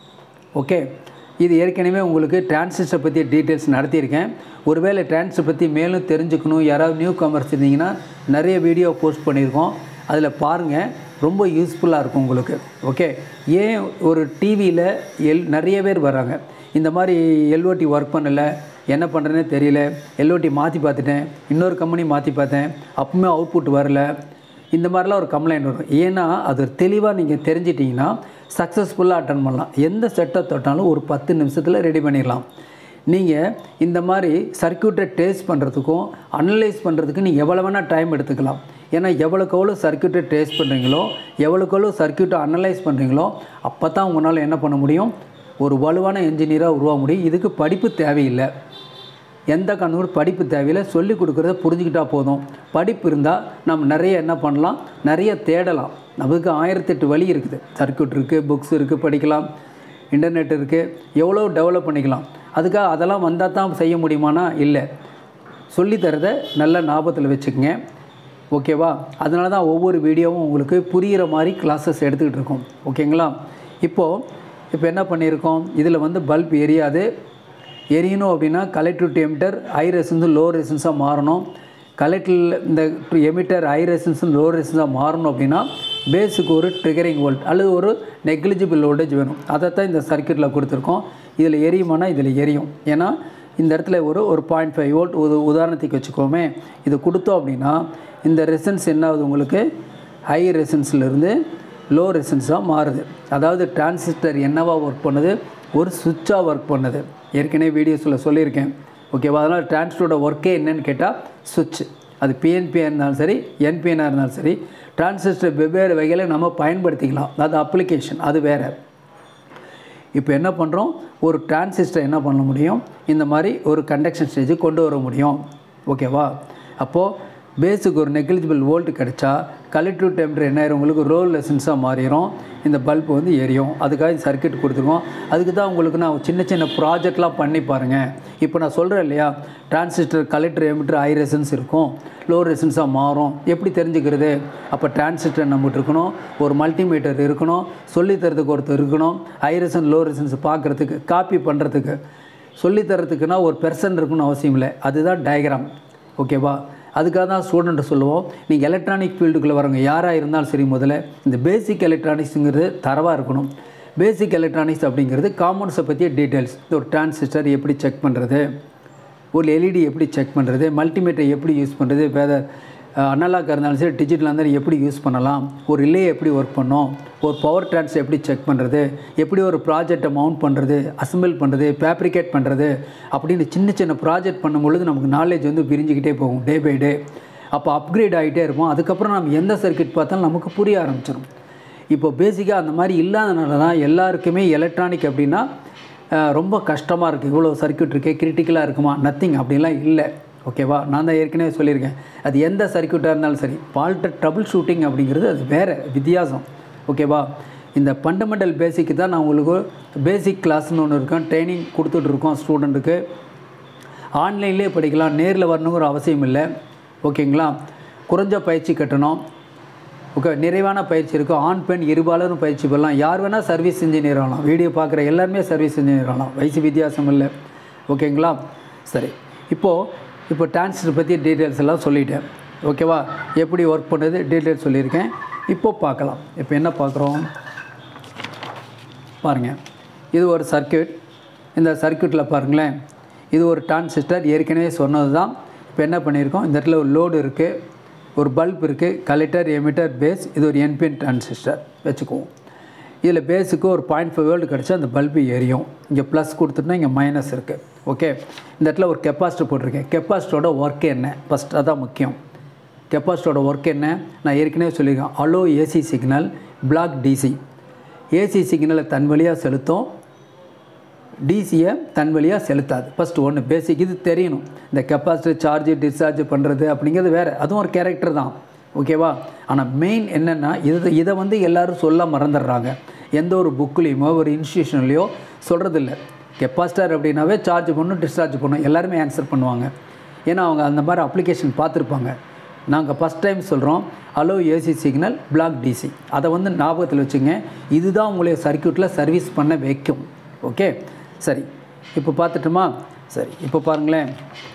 ஓகே இது ஏற்கனவே உங்களுக்கு டிரான்சிஸ்டர் பற்றி டீட்டெயில்ஸ் நடத்தியிருக்கேன் ஒருவேளை டிரான்சிஸ்டர் பற்றி மேலும் தெரிஞ்சுக்கணும் யாராவது நியூ கமர்ஸ் இருந்தீங்கன்னா நிறைய வீடியோ போஸ்ட் பண்ணியிருக்கோம் அதில் பாருங்கள் ரொம்ப யூஸ்ஃபுல்லாக இருக்கும் உங்களுக்கு ஓகே ஏன் ஒரு டிவியில் எல் நிறைய பேர் வராங்க இந்த மாதிரி எல்ஓடி ஒர்க் பண்ணலை என்ன பண்ணுறேனே தெரியல எல்ஓடி மாற்றி பார்த்துட்டேன் இன்னொரு கம்பெனி மாற்றி பார்த்தேன் அப்பவுமே அவுட்புட் வரல இந்த மாதிரிலாம் ஒரு கம்ப்ளைண்ட் வரும் ஏன்னா அது தெளிவாக நீங்கள் தெரிஞ்சிட்டிங்கன்னா சக்ஸஸ்ஃபுல்லாக அட்டன் பண்ணலாம் எந்த செட்டை தொட்டாலும் ஒரு பத்து நிமிஷத்தில் ரெடி பண்ணிடலாம் நீங்கள் இந்த மாதிரி சர்க்கியூட்டை டேஸ்ட் பண்ணுறதுக்கும் அனலைஸ் பண்ணுறதுக்கு நீங்கள் எவ்வளோ வேணால் டைம் எடுத்துக்கலாம் ஏன்னா எவ்வளோக்கு எவ்வளோ சர்க்கியூட்டை டேஸ்ட் பண்ணுறீங்களோ எவ்வளோக்கு எவ்வளோ சர்க்கியூட்டை அனலைஸ் பண்ணுறீங்களோ அப்போ தான் உங்களால் என்ன பண்ண முடியும் ஒரு வலுவான என்ஜினியராக உருவாக முடியும் இதுக்கு படிப்பு தேவையில்லை எந்த கண்ணூர் படிப்பு தேவையில்லை சொல்லி கொடுக்குறத புரிஞ்சுக்கிட்டா போதும் படிப்பு இருந்தால் நம்ம நிறைய என்ன பண்ணலாம் நிறைய தேடலாம் நமக்கு ஆயிரத்தெட்டு வழி இருக்குது சர்க்கியூட் இருக்குது புக்ஸ் இருக்குது படிக்கலாம் இன்டர்நெட் இருக்குது எவ்வளோ டெவலப் பண்ணிக்கலாம் அதுக்காக அதெல்லாம் வந்தால் தான் செய்ய முடியுமானா இல்லை சொல்லித்தரதை நல்ல ஞாபகத்தில் வச்சுக்கோங்க ஓகேவா அதனால தான் ஒவ்வொரு வீடியோவும் உங்களுக்கு புரிகிற மாதிரி கிளாஸஸ் எடுத்துக்கிட்டு இருக்கோம் ஓகேங்களா இப்போது இப்போ என்ன பண்ணியிருக்கோம் இதில் வந்து பல்ப் எரியாது எரியணும் அப்படின்னா collector emitter high resistance low ரெசன்ஸாக மாறணும் கலெக்டில் இந்த எமிட்டர் ஹை ரெசன்ஸு லோ ரெசன்ஸாக மாறணும் அப்படின்னா பேஸுக்கு ஒரு ட்ரிகரிங் வோல்ட் அல்லது ஒரு நெக்லிஜிபிள் வோல்டேஜ் வேணும் அதை தான் இந்த சர்க்கியூட்டில் கொடுத்துருக்கோம் இதில் எரியுமானா இதில் எரியும் ஏன்னா இந்த இடத்துல ஒரு ஒரு பாயிண்ட் ஃபைவ் வோல்ட் ஒரு உதாரணத்துக்கு வச்சுக்கோமே இது கொடுத்தோம் அப்படின்னா இந்த ரெசன்ஸ் என்ன ஆகுது உங்களுக்கு ஹை ரெசன்ஸ்லேருந்து லோ ரெசன்ஸாக மாறுது அதாவது டிரான்சிஸ்டர் என்னவா ஒர்க் பண்ணுது ஒரு சுவிட்சாக ஒர்க் பண்ணுது ஏற்கனவே வீடியோஸில் சொல்லியிருக்கேன் ஓகேவா அதனால் டிரான்சிஸ்டரோட ஒர்க்கே என்னன்னு கேட்டால் சுவிட்ச் அது பிஎன்பியாக இருந்தாலும் சரி என்பிஎனாக இருந்தாலும் சரி டிரான்சிஸ்டர் வெவ்வேறு வகையில் நம்ம பயன்படுத்திக்கலாம் அது அப்ளிகேஷன் அது வேறு இப்போ என்ன பண்ணுறோம் ஒரு டிரான்சிஸ்டர் என்ன பண்ண முடியும் இந்த மாதிரி ஒரு கண்டக்ஷன் ஸ்டேஜுக்கு கொண்டு வர முடியும் ஓகேவா அப்போது பேஸுக்கு ஒரு நெக்லிஜிபிள் வோல்ட் கிடச்சா கலெக்டிவ் டெம்பர் என்ன ஆயிரும் உங்களுக்கு ரோல் லெசன்ஸாக மாறிடும் இந்த பல்ப் வந்து எரியும் அதுக்காக சர்க்கியூட் கொடுத்துருக்கோம் அதுக்கு தான் உங்களுக்கு நான் சின்ன சின்ன ப்ராஜெக்ட்லாம் பண்ணி பாருங்கள் இப்போ நான் சொல்கிறேன் இல்லையா transistor collector emitter high resistance இருக்கும் லோ ரெசன்ஸாக மாறும் எப்படி தெரிஞ்சுக்கிறது அப்போ டிரான்சிஸ்டர் நம்மகிட்ட இருக்கணும் ஒரு மல்டிமீட்டர் இருக்கணும் சொல்லித்தரதுக்கு ஒருத்தர் இருக்கணும் ஹை ரெசன் லோ ரெசன்ஸ் பார்க்குறதுக்கு காப்பி பண்ணுறதுக்கு சொல்லித்தரத்துக்குன்னா ஒரு பெர்சன் இருக்கணும்னு அவசியம் இல்லை அதுதான் டயக்ராம் ஓகேவா அதுக்காக தான் ஸ்டூடெண்ட்டை சொல்லுவோம் நீங்கள் எலக்ட்ரானிக் ஃபீல்டுக்குள்ளே வரவங்க யாராக இருந்தாலும் சரி முதல்ல இந்த பேசிக் எலக்ட்ரானிக்ஸுங்கிறது தரவாக இருக்கணும் பேசிக் எலக்ட்ரானிக்ஸ் அப்படிங்கிறது காம்பவுண்ட்ஸை பற்றிய டீட்டெயில்ஸ் ஒரு டிரான்சிஸ்டர் எப்படி செக் பண்ணுறது ஒரு எல்இடி எப்படி செக் பண்ணுறது மல்டிமீட்டர் எப்படி யூஸ் பண்ணுறது வேறு அனலாக இருந்தாலும் சரி டிஜிட்டலாக இருந்தாலும் எப்படி யூஸ் பண்ணலாம் ஒரு ரிலே எப்படி ஒர்க் பண்ணோம் ஒரு பவர் டிரான்ஸ் எப்படி செக் பண்ணுறது எப்படி ஒரு ப்ராஜெக்டை மவுண்ட் பண்ணுறது அசம்பிள் பண்ணுறது ஃபேப்ரிகேட் பண்ணுறது அப்படின்னு சின்ன சின்ன ப்ராஜெக்ட் பண்ணும் பொழுது நமக்கு நாலேஜ் வந்து விரிஞ்சிக்கிட்டே போகும் டே பை டே அப்போ அப்கிரேட் ஆகிட்டே இருப்போம் அதுக்கப்புறம் நம்ம எந்த சர்க்கியூட் பார்த்தாலும் நமக்கு புரிய ஆரம்பிச்சிடும் இப்போ பேசிக்காக அந்த மாதிரி இல்லாதனால தான் எல்லாருக்குமே எலக்ட்ரானிக் அப்படின்னா அஹ், ரொம்ப கஷ்டமாக இருக்குது இவ்வளோ சர்க்கியூட் இருக்கே கிரிட்டிக்கலாக இருக்குமா நத்திங் அப்படிலாம் இல்லை ஓகேவா நான் தான் ஏற்கனவே சொல்லியிருக்கேன் அது எந்த சர்க்கியூட்டாக இருந்தாலும் சரி ஃபால்ட்டை ட்ரபிள் ஷூட்டிங் அப்படிங்கிறது அது வேறு வித்தியாசம் ஓகேவா இந்த ஃபண்டமெண்டல் பேசிக்கு தான் நான் உங்களுக்கு பேசிக் கிளாஸ்னு ஒன்று இருக்கேன் ட்ரைனிங் கொடுத்துட்ருக்கோம் ஸ்டூடெண்ட்டுக்கு ஆன்லைன்லேயே படிக்கலாம் நேரில் வரணுங்கிற அவசியம் இல்லை ஓகேங்களா குறைஞ்ச பயிற்சி கட்டணும் ஓகே நிறைவான பயிற்சி இருக்கும் ஆண் பெண் இருபாலரும் பயிற்சி பெறலாம் யார் வேணால் சர்வீஸ் இன்ஜினியர் ஆகலாம் வீடியோ பார்க்குற எல்லாருமே சர்வீஸ் இன்ஜினியர் ஆகலாம் வயசு வித்தியாசம் இல்லை ஓகேங்களா சரி இப்போது இப்போ டிரான்சிஸ்டர் பற்றி டீட்டெயில்ஸ் எல்லாம் சொல்லிட்டேன் ஓகேவா எப்படி ஒர்க் பண்ணுறது டீட்டெயில்ஸ் சொல்லியிருக்கேன் இப்போ பார்க்கலாம் இப்போ என்ன பார்க்குறோம் பாருங்கள் இது ஒரு சர்க்கியூட் இந்த சர்க்கியூட்டில் பாருங்களேன் இது ஒரு டிரான்சிஸ்டர் ஏற்கனவே சொன்னது தான் இப்போ என்ன பண்ணியிருக்கோம் இந்த இடத்துல ஒரு லோடு இருக்குது ஒரு பல்ப் இருக்குது கலெக்டர் எமிட்டர் பேஸ் இது ஒரு என்பிஎன் டிரான்சிஸ்டர் வச்சுக்குவோம் இதில் பேஸுக்கு ஒரு பாயிண்ட் ஃபைவ் வோல்ட் கிடச்சா அந்த பல்பு எரியும் இங்கே ப்ளஸ் கொடுத்துட்டா இங்கே மைனஸ் இருக்குது ஓகே இந்த இடத்துல ஒரு கெப்பாசிட்டர் போட்டிருக்கேன் கெப்பாசிட்டரோட ஒர்க் என்ன ஃபஸ்ட் அதான் முக்கியம் கெப்பாசிட்டரோட ஒர்க் என்ன நான் ஏற்கனவே சொல்லியிருக்கேன் allow AC signal block DC AC சிக்னலை தன் வழியாக செலுத்தும் டிசியை தன் வழியாக செலுத்தாது ஃபஸ்ட்டு ஒன்று பேசிக் இது தெரியணும் இந்த கெப்பாசிட்டர் சார்ஜ் டிஸ்சார்ஜ் பண்ணுறது அப்படிங்கிறது வேறு அதுவும் ஒரு கேரக்டர் தான் ஓகேவா ஆனால் மெயின் என்னென்னா இது இதை வந்து எல்லோரும் சொல்ல மறந்துடுறாங்க எந்த ஒரு புக்லேயுமோ ஒரு இன்ஸ்டியூஷன்லேயோ சொல்கிறதில்ல கெப்பாசிட்டர் அப்படின்னாவே சார்ஜ் பண்ணும் டிஸ்சார்ஜ் பண்ணும் எல்லாருமே ஆன்சர் பண்ணுவாங்க ஏன்னா அவங்க அந்த மாதிரி அப்ளிகேஷன் பார்த்துருப்பாங்க நாங்கள் ஃபஸ்ட் டைம் சொல்கிறோம் allow AC signal block DC அதை வந்து ஞாபகத்தில் வச்சுங்க இதுதான் உங்களுடைய சர்க்கியூட்டில் சர்வீஸ் பண்ண வைக்கும் ஓகே சரி இப்போ பார்த்துட்டுமா சரி இப்போ பாருங்களேன்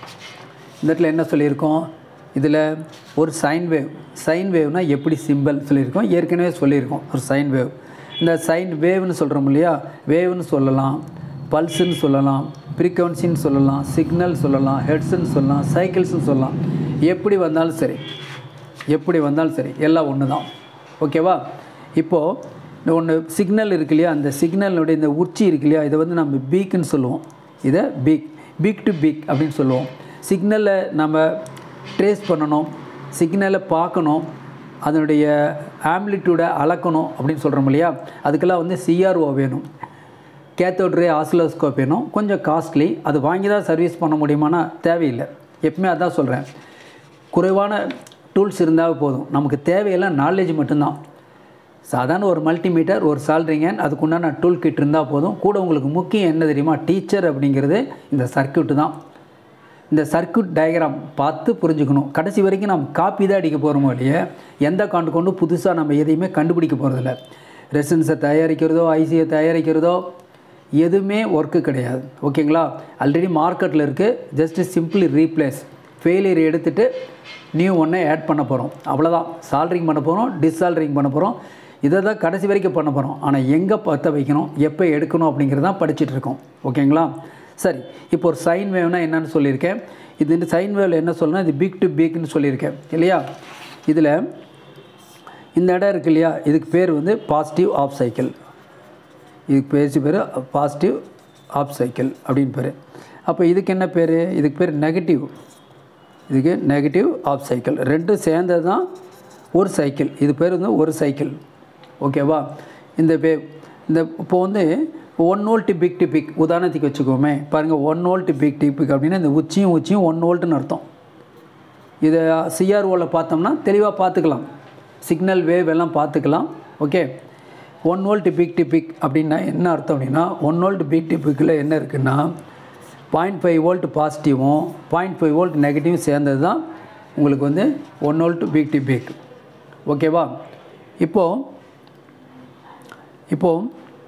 இந்த இடத்துல என்ன சொல்லியிருக்கோம் இதில் ஒரு சைன் வேவ் சைன் வேவ்னால் எப்படி சிம்பிள் சொல்லியிருக்கோம் ஏற்கனவே சொல்லியிருக்கோம் ஒரு சைன் வேவ் இந்த சைன் வேவ்னு சொல்கிறோம் இல்லையா வேவ்னு சொல்லலாம் பல்ஸுன்னு சொல்லலாம் ஃப்ரீக்வன்சின்னு சொல்லலாம் சிக்னல் சொல்லலாம் ஹெட்ஸுன்னு சொல்லலாம் சைக்கிள்ஸ்னு சொல்லலாம் எப்படி வந்தாலும் சரி எப்படி வந்தாலும் சரி எல்லாம் ஒன்று தான் ஓகேவா இப்போது இந்த ஒன்று சிக்னல் இருக்கு இல்லையா அந்த சிக்னலுடைய இந்த உச்சி இருக்கு இல்லையா இதை வந்து நம்ம பீக்குன்னு சொல்லுவோம் இதை பீக் பீக் டு பீக் அப்படின்னு சொல்லுவோம் சிக்னலை நம்ம ட்ரேஸ் பண்ணணும் சிக்னலை பார்க்கணும் அதனுடைய ஆம்ப்ளிடியூடை அளக்கணும் அப்படின்னு சொல்கிறோம் இல்லையா அதுக்கெல்லாம் வந்து சிஆர்ஓ வேணும் கேத்தோட் ரே ஆசிலோஸ்கோப் வேணும் கொஞ்சம் காஸ்ட்லி அது வாங்கி தான் சர்வீஸ் பண்ண முடியுமானா தேவையில்லை எப்பவுமே அதான் சொல்கிறேன் குறைவான டூல்ஸ் இருந்தால் போதும் நமக்கு தேவையெல்லாம் நாலேஜ் மட்டும்தான் சாதாரண ஒரு மல்டிமீட்டர் ஒரு சால்ட்ரிங்கன் அதுக்குண்டான டூல் கிட் இருந்தால் போதும் கூட உங்களுக்கு முக்கியம் என்ன தெரியுமா டீச்சர் அப்படிங்கிறது இந்த சர்க்கியூட்டு தான் இந்த சர்க்கியூட் டயக்ராம் பார்த்து புரிஞ்சுக்கணும் கடைசி வரைக்கும் நம்ம காப்பி தான் அடிக்க போகிறோமோ இல்லையே எந்த காண்டு கொண்டு புதுசாக நம்ம எதையுமே கண்டுபிடிக்க போகிறதில்ல ரெசன்ஸை தயாரிக்கிறதோ ஐசியை தயாரிக்கிறதோ எதுவுமே ஒர்க்கு கிடையாது ஓகேங்களா ஆல்ரெடி மார்க்கெட்டில் இருக்குது ஜஸ்ட் சிம்பிளி ரீப்ளேஸ் ஃபெயிலியர் எடுத்துகிட்டு நியூ ஒன்றை ஆட் பண்ண போகிறோம் அவ்வளோதான் சால்ட்ரிங் பண்ண போகிறோம் டிஸ்சால்ட்ரிங் பண்ண போகிறோம் இதை தான் கடைசி வரைக்கும் பண்ண போகிறோம் ஆனால் எங்கே பற்ற வைக்கணும் எப்போ எடுக்கணும் அப்படிங்கிறது தான் படிச்சுட்டு இருக்கோம் ஓகேங்களா சரி இப்போ ஒரு சைன் வேவ்னா என்னன்னு சொல்லியிருக்கேன் இது இந்த சைன் வேவில் என்ன சொல்லணும் இது பீக் டு பீக்னு சொல்லியிருக்கேன் இல்லையா இதில் இந்த இடம் இருக்கு இல்லையா இதுக்கு பேர் வந்து பாசிட்டிவ் ஆஃப் சைக்கிள் இதுக்கு பேசி பேர் பாசிட்டிவ் ஆஃப் சைக்கிள் அப்படின்னு பேர் அப்போ இதுக்கு என்ன பேர் இதுக்கு பேர் நெகட்டிவ் இதுக்கு நெகட்டிவ் ஆஃப் சைக்கிள் ரெண்டும் சேர்ந்தது தான் ஒரு சைக்கிள் இது பேர் வந்து ஒரு சைக்கிள் ஓகேவா இந்த வேவ் இந்த இப்போ வந்து one volt peak to peak உதாரணத்துக்கு வச்சுக்கோமே பாருங்கள் one volt peak to peak அப்படின்னா இந்த உச்சியும் உச்சியும் ஒன் வோல்ட்டுன்னு அர்த்தம் இதை சிஆர்ஓவில் பார்த்தோம்னா தெளிவாக பார்த்துக்கலாம் சிக்னல் வேவ் எல்லாம் பார்த்துக்கலாம் okay one volt peak to peak அப்படின்னா என்ன அர்த்தம் அப்படின்னா ஒன் வோல்ட் பிக் டு பிக்கில் என்ன இருக்குன்னா பாயிண்ட் ஃபைவ் வோல்ட் பாசிட்டிவும் பாயிண்ட் ஃபைவ் வோல்ட் நெகட்டிவும் சேர்ந்தது தான் உங்களுக்கு வந்து one volt peak to peak ஓகேவா இப்போது இப்போது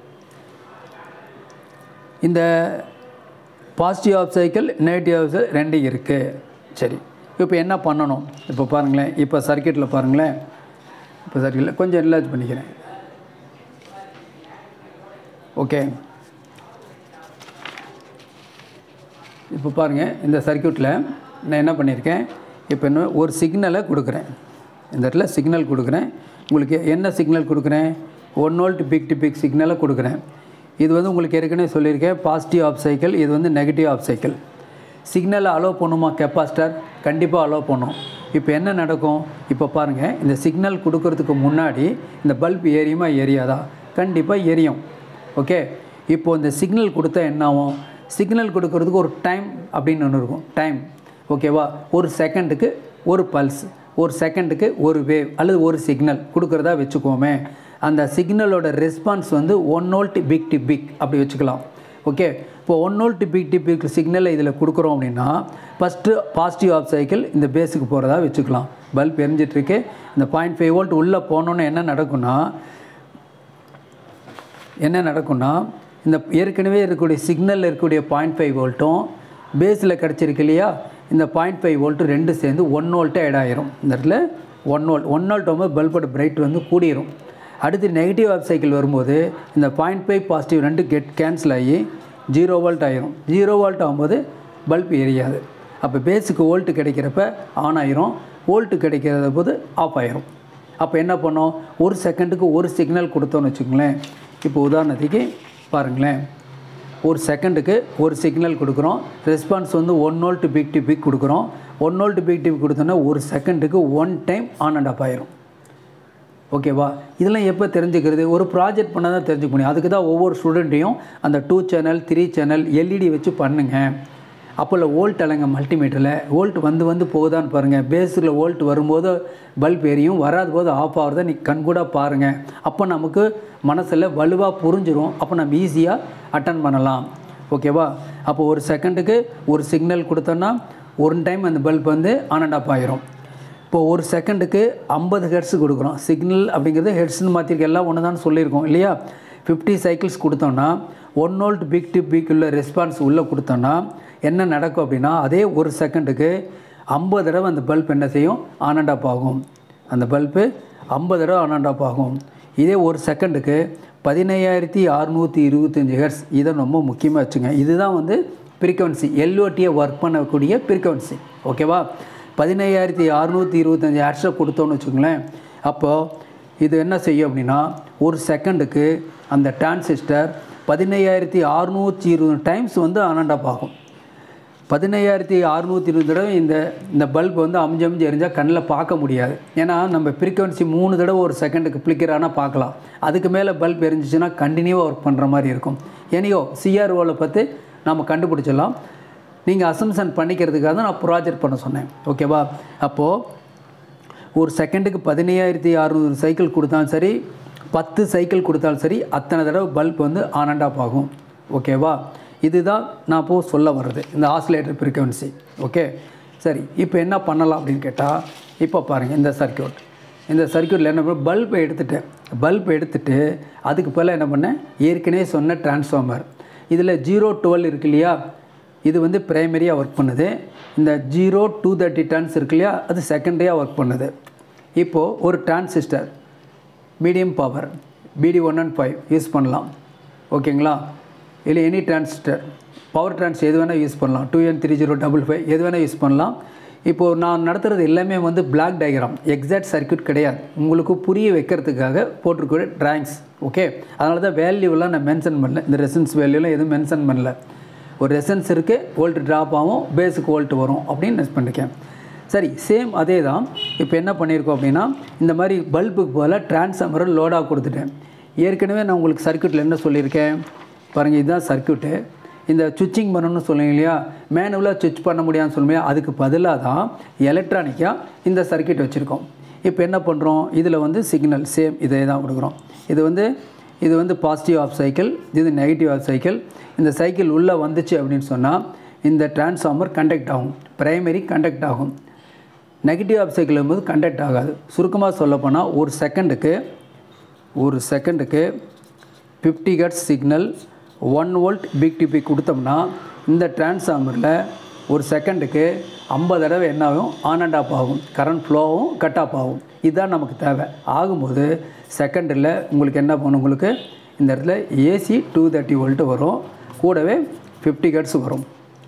இந்த positive half cycle negative half cycle ரெண்டு இருக்குது சரி இப்போ என்ன பண்ணணும் இப்போ பாருங்களேன் இப்போ சர்க்கியூட்டில் பாருங்களேன் இப்போ சர்க்கியூட்டில் கொஞ்சம் ரிலாக்ஸ் பண்ணிக்கிறேன் ஓகே இப்போ பாருங்கள் இந்த சர்க்கியூட்டில் நான் என்ன பண்ணியிருக்கேன் இப்போ என்ன ஒரு சிக்னலை கொடுக்குறேன் இந்த இடத்துல சிக்னல் கொடுக்குறேன் உங்களுக்கு என்ன சிக்னல் கொடுக்குறேன் one volt peak to peak சிக்னலை கொடுக்குறேன் இது வந்து உங்களுக்கு ஏற்கனவே சொல்லியிருக்கேன் பாசிட்டிவ் ஆஃப் சைக்கிள் இது வந்து நெகட்டிவ் ஆஃப் சைக்கிள் சிக்னலை அலோவ் பண்ணுமா கெப்பாசிட்டர் கண்டிப்பாக அலோவ் பண்ணும் இப்போ என்ன நடக்கும் இப்போ பாருங்கள் இந்த சிக்னல் கொடுக்கறதுக்கு முன்னாடி இந்த பல்ப் எரியுமா எரியாதா கண்டிப்பாக எரியும் ஓகே இப்போது இந்த சிக்னல் கொடுத்தா என்ன ஆகும் சிக்னல் கொடுக்கறதுக்கு ஒரு டைம் அப்படின்னு ஒன்று இருக்கும் டைம் ஓகேவா ஒரு செகண்டுக்கு ஒரு பல்ஸ் ஒரு செகண்டுக்கு ஒரு வேவ் அல்லது ஒரு சிக்னல் கொடுக்குறதா வச்சுக்கோமே அந்த சிக்னலோட ரெஸ்பான்ஸ் வந்து one volt peak to peak அப்படி வச்சுக்கலாம் ஓகே இப்போ one volt peak to peak சிக்னலை இதில் கொடுக்குறோம் அப்படின்னா ஃபஸ்ட்டு பாசிட்டிவ் ஆஃப் சைக்கிள் இந்த பேஸுக்கு போகிறதா வச்சுக்கலாம் பல்ப் எரிஞ்சிட்ருக்கு இந்த பாயிண்ட் ஃபைவ் வோல்ட் உள்ளே போனோன்னு என்ன நடக்கும்னா என்ன நடக்கும்னா இந்த ஏற்கனவே இருக்கக்கூடிய சிக்னலில் இருக்கக்கூடிய பாயிண்ட் ஃபைவ் வோல்ட்டும் பேஸில் கிடச்சிருக்கு இல்லையா இந்த பாயிண்ட் ஃபைவ் வோல்ட்டு ரெண்டு சேர்ந்து ஒன் வோல்ட்டாக ஆட் ஆயிரும் இந்த இடத்துல ஒன் வோல்ட் ஒன் வோல்ட் வந்து பல்போட பிரைட் வந்து கூடிரும் அடுத்து நெகட்டிவ் ஆஃப் சைக்கிள் வரும்போது இந்த பாயிண்ட் ஃபைவ் பாசிட்டிவ் ரெண்டு கெட் கேன்சல் ஆகி ஜீரோ வோல்ட் ஆயிரும் ஜீரோ வோல்ட் ஆகும்போது பல்ப் எரியாது அப்போ பேஸுக்கு வோல்ட்டு கிடைக்கிறப்ப ஆன் ஆயிரும் வோல்ட்டு கிடைக்கிறத போது ஆஃப் ஆயிரும் அப்போ என்ன பண்ணோம் ஒரு செகண்டுக்கு ஒரு சிக்னல் கொடுத்தோன்னு வச்சுக்கோங்களேன் இப்போ உதாரணத்துக்கு பாருங்களேன் ஒரு செகண்டுக்கு ஒரு சிக்னல் கொடுக்குறோம் ரெஸ்பான்ஸ் வந்து one volt peak to peak கொடுக்குறோம் ஒன் வோல்ட் பிக் டிவி கொடுத்தோன்னா ஒரு செகண்டுக்கு one time on and off ஆயிரும் ஓகேவா இதெல்லாம் எப்போ தெரிஞ்சுக்கிறது ஒரு ப்ராஜெக்ட் பண்ணால் தான் தெரிஞ்சுக்க முடியும் அதுக்கு தான் ஒவ்வொரு ஸ்டூடெண்ட்டையும் அந்த two channel three channel LED வச்சு பண்ணுங்க அப்போல்ல வோல்ட் அலங்க மல்டிமீட்டரில் வோல்ட் வந்து வந்து போகுதான்னு பாருங்கள் பேஸில் வோல்ட் வரும்போது பல்ப் எரியும் வராத போது ஆஃப் ஆகிறத நீ கண்கூட பாருங்கள் அப்போ நமக்கு மனசில் வலுவாக புரிஞ்சிரும் அப்போ நம்ம ஈஸியாக அட்டன் பண்ணலாம் ஓகேவா அப்போ ஒரு செகண்டுக்கு ஒரு சிக்னல் கொடுத்தோன்னா ஒரு டைம் அந்த பல்ப் வந்து ஆன் அண்ட் ஆஃப் ஆயிரும் இப்போ ஒரு செகண்டுக்கு ஐம்பது ஹெர்ட்ஸ் கொடுக்குறோம் சிக்னல் அப்படிங்கிறது ஹெர்ட்ஸ்னு மாற்றிருக்க எல்லாம் ஒன்று தான் சொல்லியிருக்கோம் இல்லையா ஃபிஃப்டி சைக்கிள்ஸ் கொடுத்தோன்னா one volt peak to peak உள்ள ரெஸ்பான்ஸ் உள்ளே கொடுத்தோன்னா என்ன நடக்கும் அப்படின்னா அதே ஒரு செகண்டுக்கு ஐம்பது தடவை அந்த பல்ப் என்ன செய்யும் ஆன் அண்ட் ஆஃப் ஆகும் அந்த பல்பு ஐம்பது தடவை ஆன் அண்ட் ஆஃப் ஆகும் இதே ஒரு செகண்டுக்கு பதினையாயிரத்தி அறுநூற்றி இருபத்தஞ்சி ஹெர்ட்ஸ் இதை ரொம்ப முக்கியமாக வச்சுங்க இதுதான் வந்து ஃப்ரீக்வன்சி எல்ஓடியை ஒர்க் பண்ணக்கூடிய ஃப்ரீக்வன்சி ஓகேவா பதினையாயிரத்தி அறுநூற்றி இருபத்தஞ்சி ஹெர்ட்ஸை கொடுத்தோன்னு வச்சுக்கோங்களேன் அப்போது இது என்ன செய்யும் அப்படின்னா ஒரு செகண்டுக்கு அந்த டிரான்சிஸ்டர் பதினையாயிரத்தி அறுநூற்றி இருபது டைம்ஸ் வந்து ஆன் அண்ட் ஆஃப் ஆகும் பதினையாயிரத்தி அறுநூற்றி இருபது தடவை இந்த இந்த பல்ப் வந்து அமிஞ்சு அமிஞ்சு எரிஞ்சால் கண்ணில் பார்க்க முடியாது ஏன்னா நம்ம ஃப்ரீக்வன்சி மூணு தடவை ஒரு செகண்டுக்கு ஃப்ளிக்கரானா பார்க்கலாம் அதுக்கு மேலே பல்ப் எரிஞ்சிச்சுன்னா கண்டினியூவாக ஒர்க் பண்ணுற மாதிரி இருக்கும் எனியோ சிஆர்ஓவில் பார்த்து நம்ம கண்டுபிடிச்சிடலாம் நீங்கள் அசம்சன் பண்ணிக்கிறதுக்காக தான் நான் ப்ராஜெக்ட் பண்ண சொன்னேன் ஓகேவா அப்போது ஒரு செகண்டுக்கு பதினையாயிரத்தி அறுநூறு சைக்கிள் கொடுத்தாலும் சரி பத்து சைக்கிள் கொடுத்தாலும் சரி அத்தனை தடவை பல்ப் வந்து ஆன் அண்ட் ஆஃப் ஆகும் ஓகேவா இதுதான் நான் இப்போ சொல்ல வர்றது இந்த ஆசிலேட்டர் ஃப்ரீக்வன்சி ஓகே சரி இப்போ என்ன பண்ணலாம் அப்படின்னு கேட்டால் இப்போ பாருங்கள் இந்த சர்க்கியூட் இந்த சர்க்கியூட்டில் என்ன பண்ண பல்பை எடுத்துட்டேன் பல்ப் எடுத்துட்டு அதுக்கு பதிலாக என்ன பண்ணேன் ஏற்கனவே சொன்ன டிரான்ஸ்ஃபார்மர் இதில் ஜீரோ டுவெல் இருக்கு இல்லையா இது வந்து ப்ரைமரியாக ஒர்க் பண்ணுது இந்த ஜீரோ டூ தேர்ட்டி டன்ஸ் இருக்கு இல்லையா அது செகண்டரியாக ஒர்க் பண்ணுது இப்போது ஒரு transistor medium power BD one and five use பண்ணலாம் ஓகேங்களா இல்லை எனி டிரான்சிஸ்டர் பவர் டிரான்ஸ் எது வேணால் யூஸ் பண்ணலாம் two N three zero double five எது வேணால் யூஸ் பண்ணலாம் இப்போது நான் நடத்துகிறது எல்லாமே வந்து பிளாக் டயக்ராம் எக்ஸாக்ட் சர்க்யூட் கிடையாது உங்களுக்கு புரிய வைக்கிறதுக்காக போட்டிருக்கிற ட்ராயிங்ஸ் ஓகே அதனால தான் வேல்யூலாம் நான் மென்ஷன் பண்ணல இந்த ரெசன்ஸ் வேல்யூலாம் எதுவும் மென்ஷன் பண்ணல ஒரு ரெசன்ஸ் இருக்குது வோல்ட் ட்ராப் ஆகும் பேஸுக்கு வோல்ட் வரும் அப்படின்னு நெஸ் பண்ணிருக்கேன் சரி சேம் அதே தான் இப்போ என்ன பண்ணியிருக்கோம் அப்படின்னா இந்த மாதிரி பல்புக்கு போல் டிரான்ஸ்ஃபார்மரை லோடாக கொடுத்துட்டேன் ஏற்கனவே நான் உங்களுக்கு சர்க்யூட்டில் என்ன சொல்லியிருக்கேன் பாருங்கள் இதுதான் சர்க்யூட்டு இந்த சுவிட்சிங் பண்ணணும்னு சொல்லுங்க இல்லையா மேனுவலாக சுவிட்ச் பண்ண முடியாதுன்னு சொல்லுங்க அதுக்கு பதிலாக தான் எலக்ட்ரானிக்காக இந்த சர்க்யூட் வச்சுருக்கோம் இப்போ என்ன பண்ணுறோம் இதில் வந்து சிக்னல் சேம் இதே தான் கொடுக்குறோம் இது வந்து இது வந்து பாசிட்டிவ் ஆஃப் சைக்கிள் இது நெகட்டிவ் ஆஃப் சைக்கிள் இந்த சைக்கிள் உள்ளே வந்துச்சு அப்படின்னு சொன்னால் இந்த டிரான்ஸ்ஃபார்மர் கண்டக்ட் ஆகும் பிரைமரி கண்டக்ட் ஆகும் நெகட்டிவ் ஆஃப் சைக்கிள் போது கண்டக்ட் ஆகாது சுருக்கமாக சொல்லப்போனால் ஒரு செகண்டுக்கு ஒரு செகண்டுக்கு fifty hertz signal one volt peak டிபி கொடுத்தோம்னா இந்த டிரான்ஸ்ஃபார்மரில் ஒரு செகண்டுக்கு ஐம்பது தடவை என்ன ஆகும் ஆன் அண்ட் ஆஃப் ஆகும் கரண்ட் ஃப்ளோவும் கட் ஆஃப் ஆகும் இதுதான் நமக்கு தேவை ஆகும்போது செகண்டில் உங்களுக்கு என்ன பண்ணும் உங்களுக்கு இந்த இடத்துல ஏசி டூ தேர்ட்டி வோல்ட்டு வரும் கூடவே ஃபிஃப்டி ஹெர்ட்ஸ் வரும்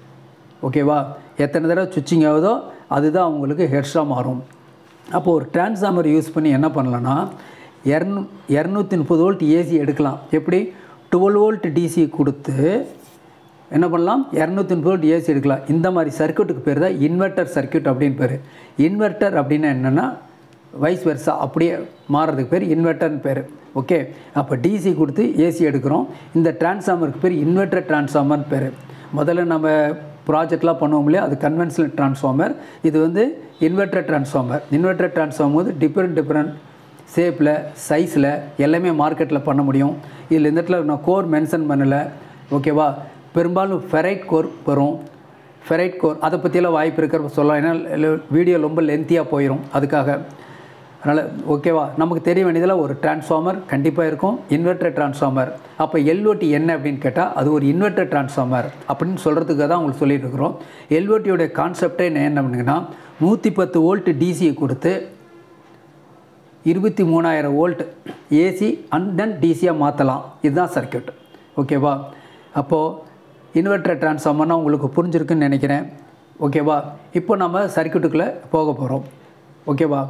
ஓகேவா எத்தனை தடவை சுவிட்சிங் ஆகுதோ அதுதான் உங்களுக்கு ஹெர்ட்ஸாக மாறும் அப்போது ஒரு டிரான்ஸ்ஃபார்மர் யூஸ் பண்ணி என்ன பண்ணலான்னா இரநூ இரநூத்தி முப்பது வோல்ட் ஏசி எடுக்கலாம் எப்படி டுவெல் வோல்ட் டிசி கொடுத்து என்ன பண்ணலாம் இரநூத்தி முப்பது வோல்ட் ஏசி எடுக்கலாம் இந்த மாதிரி சர்க்யூட்டுக்கு பேர் தான் இன்வெர்ட்டர் சர்க்யூட் அப்படின்னு பேர் இன்வெர்ட்டர் அப்படின்னா என்னென்னா வைஸ் வெர்சா அப்படியே மாறுறதுக்கு பேர் இன்வெர்ட்டர்னு பேர் ஓகே அப்போ டிசி கொடுத்து ஏசி எடுக்கிறோம் இந்த டிரான்ஸ்ஃபார்மருக்கு பேர் இன்வெர்ட்டர் டிரான்ஸ்ஃபார்மர்னு பேர் முதல்ல நம்ம ப்ராஜெக்ட்லாம் பண்ணுவோம் இல்லையா அது கன்வென்ஷனல் டிரான்ஸ்ஃபார்மர் இது வந்து இன்வெர்ட்டர் டிரான்ஸ்ஃபார்மர் இன்வெர்ட்டர் டிரான்ஸ்ஃபார்மர் வந்து டிஃப்ரெண்ட் டிஃப்ரெண்ட் ஷேப்பில் சைஸில் எல்லாமே மார்க்கெட்டில் பண்ண முடியும் இதில் இந்த இடத்துல நான் கோர் மென்ஷன் பண்ணலை ஓகேவா பெரும்பாலும் ஃபெரைட் கோர் வரும் ஃபெரைட் கோர் அதை பற்றியெல்லாம் வாய்ப்பு இருக்கிற சொல்லலாம் ஏன்னா வீடியோ ரொம்ப லென்த்தியாக போயிடும் அதுக்காக அதனால் ஓகேவா நமக்கு தெரிய வேண்டியதில் ஒரு டிரான்ஸ்ஃபார்மர் கண்டிப்பாக இருக்கும் இன்வெர்ட்டர் டிரான்ஸ்ஃபார்மர் அப்போ எல்ஓடி என்ன அப்படின்னு கேட்டால் அது ஒரு இன்வெர்ட்டர் டிரான்ஸ்ஃபார்மர் அப்படின்னு சொல்கிறதுக்காக தான் உங்களுக்கு சொல்லிட்டு இருக்கிறோம் எல்ஓடியோடைய கான்செப்டே என்ன பண்ணுங்கன்னா நூற்றி பத்து வோல்ட் டிசியை கொடுத்து இருபத்தி மூணாயிரம் வோல்ட் ஏசி அண்ட் தென் டிசியாக மாற்றலாம் இதுதான் சர்க்கியூட் ஓகேவா அப்போது இன்வெர்ட்டர் டிரான்ஸ்ஃபார்மர்னால் உங்களுக்கு புரிஞ்சிருக்குன்னு நினைக்கிறேன் ஓகேவா இப்போ நம்ம சர்க்கியூட்டுக்குள்ளே போக போகிறோம் ஓகேவா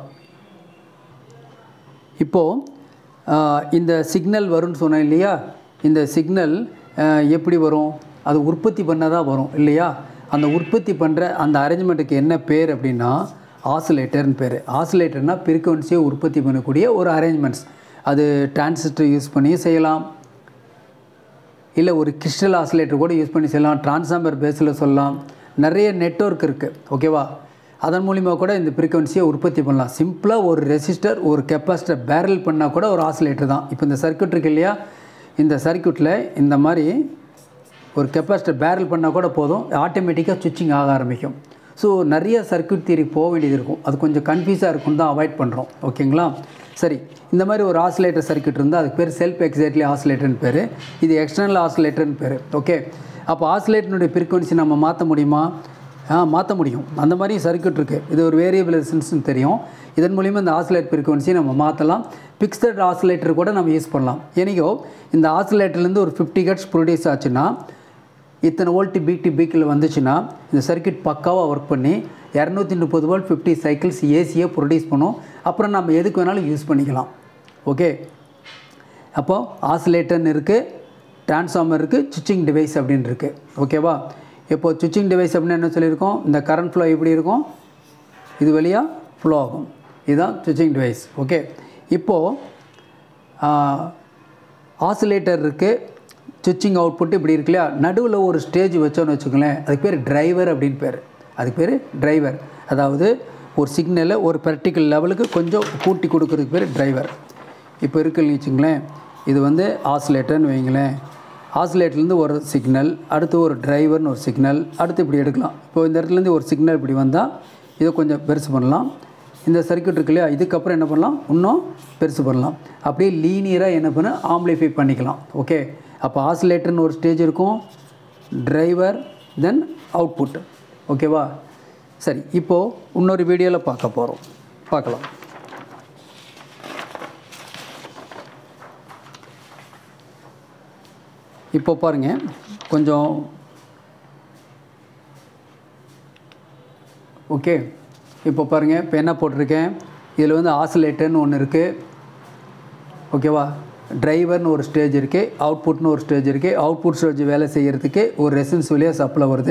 இப்போது இந்த சிக்னல் வரும்னு சொன்னேன் இல்லையா இந்த சிக்னல் எப்படி வரும் அது உற்பத்தி பண்ண தான் வரும் இல்லையா அந்த உற்பத்தி பண்ணுற அந்த அரேஞ்ச்மெண்ட்டுக்கு என்ன பேர் அப்படின்னா ஆசிலேட்டர்னு பேர் ஆசிலேட்டர்னால் ஃப்ரீக்குவன்சியை உற்பத்தி பண்ணக்கூடிய ஒரு அரேஞ்ச்மெண்ட்ஸ் அது டிரான்சிஸ்டர் யூஸ் பண்ணி செய்யலாம் இல்லை ஒரு கிறிஸ்டல் ஆசிலேட்டர் கூட யூஸ் பண்ணி செய்யலாம் டிரான்ஸ்ஃபார்மர் பேஸில் சொல்லலாம் நிறைய நெட்வொர்க் இருக்குது ஓகேவா அதன் மூலிமா கூட இந்த ஃப்ரீக்குவன்சியை உற்பத்தி பண்ணலாம் சிம்பிளாக ஒரு ரெசிஸ்டர் ஒரு கெப்பாசிட்டர் பேரல் பண்ணால் கூட ஒரு ஆசிலேட்டர் தான் இப்போ இந்த சர்க்யூட் இருக்கு இல்லையா இந்த சர்க்யூட்டில் இந்த மாதிரி ஒரு கெப்பாசிட்டர் பேரல் பண்ணால் கூட போதும் ஆட்டோமேட்டிக்காக சுவிட்சிங் ஆக ஆரம்பிக்கும் ஸோ நிறைய சர்க்யூட் தியரி போக வேண்டியது இருக்கும் அது கொஞ்சம் கன்ஃபியூஸாக இருக்கும்னு தான் அவாய்ட் பண்ணுறோம் ஓகேங்களா சரி இந்த மாதிரி ஒரு ஆசிலேட்டர் சர்க்யூட் இருந்தால் அதுக்கு பேர் செல்ஃப் எக்ஸைட்லி ஆசிலேட்டர்னு பேர் இது எக்ஸ்டர்னல் ஆசிலேட்டர்னு பேர் ஓகே அப்போ ஆசிலேட்டனுடைய ஃப்ரீக்குவன்சி நம்ம மாற்ற முடியுமா ஆ மாற்ற முடியும் அந்த மாதிரி சர்க்யூட் இருக்குது இது ஒரு வேரியபிள் ரெசிஸ்டன்ஸ்னு தெரியும் இதன் மூலிமா இந்த ஆசிலேட் ஃப்ரீக்குவன்சி நம்ம மாற்றலாம் பிக்சட் ஆசிலேட்டர் கூட நம்ம யூஸ் பண்ணலாம் எனக்கோ இந்த ஆசிலேட்டர்லேருந்து ஒரு ஃபிஃப்டி கட்ஸ் ப்ரொடியூஸ் ஆச்சுன்னா இத்தனை வோல்ட் பீக்டி பீக்கில் வந்துச்சுன்னா இந்த சர்க்யூட் பக்காவாக ஒர்க் பண்ணி இரநூத்தி முப்பது வோல்ட் ஃபிஃப்டி சைக்கிள்ஸ் ஏசியை ப்ரொடியூஸ் பண்ணும் அப்புறம் நம்ம எதுக்கு வேணாலும் யூஸ் பண்ணிக்கலாம் ஓகே அப்போது ஆசிலேட்டர்னு இருக்குது டிரான்ஸ்ஃபார்மர் இருக்குது சுவிட்சிங் டிவைஸ் அப்படின்னு இருக்குது ஓகேவா இப்போ சுவிட்சிங் டிவைஸ் அப்படின்னு என்ன சொல்லியிருக்கோம் இந்த கரண்ட் ஃப்ளோ எப்படி இருக்கும் இது வழியாக ஃப்ளோ ஆகும் இதுதான் சுவிட்சிங் டிவைஸ் ஓகே இப்போது ஆசிலேட்டர் இருக்குது சுவிட்சிங் அவுட்புட் இப்படி இருக்கு இல்லையா நடுவில் ஒரு ஸ்டேஜ் வச்சோன்னு வச்சுக்கோங்களேன் அதுக்கு பேர் டிரைவர் அப்படின்னு பேர் அதுக்கு பேர் டிரைவர் அதாவது ஒரு சிக்னலை ஒரு பர்டிகுலர் லெவலுக்கு கொஞ்சம் கூட்டி கொடுக்கறதுக்கு பேர் டிரைவர் இப்போ இருக்குன்னு வச்சுங்களேன் இது வந்து ஆசிலேட்டர்னு வைங்களேன் ஆசிலேட்டர்லேருந்து ஒரு சிக்னல் அடுத்து ஒரு டிரைவர்னு ஒரு சிக்னல் அடுத்து இப்படி எடுக்கலாம் இப்போ இந்த இடத்துலேருந்து ஒரு சிக்னல் இப்படி வந்தால் இதை கொஞ்சம் பெருசு பண்ணலாம் இந்த சர்க்யூட் இருக்கு இல்லையா இதுக்கப்புறம் என்ன பண்ணலாம் இன்னும் பெருசு பண்ணலாம் அப்படியே லீனியராக என்ன பண்ண ஆம்ப்ளிஃபை பண்ணிக்கலாம் ஓகே அப்போ ஆசிலேட்டர்னு ஒரு ஸ்டேஜ் இருக்கும் டிரைவர் தென் அவுட்புட் ஓகேவா சரி இப்போது இன்னொரு வீடியோவில் பார்க்க போகிறோம் பார்க்கலாம் இப்போ பாருங்கள் கொஞ்சம் ஓகே இப்போ பாருங்கள் இப்போ என்ன போட்டிருக்கேன் இதில் வந்து ஆசிலேட்டர்னு ஒன்று இருக்குது ஓகேவா டிரைவர்னு ஒரு ஸ்டேஜ் இருக்குது அவுட்புட்னு ஒரு ஸ்டேஜ் இருக்குது அவுட்புட் ஸ்டேஜ் வேலை செய்கிறதுக்கு ஒரு ரெசன்ஸ் வழியாக சப்ளை வருது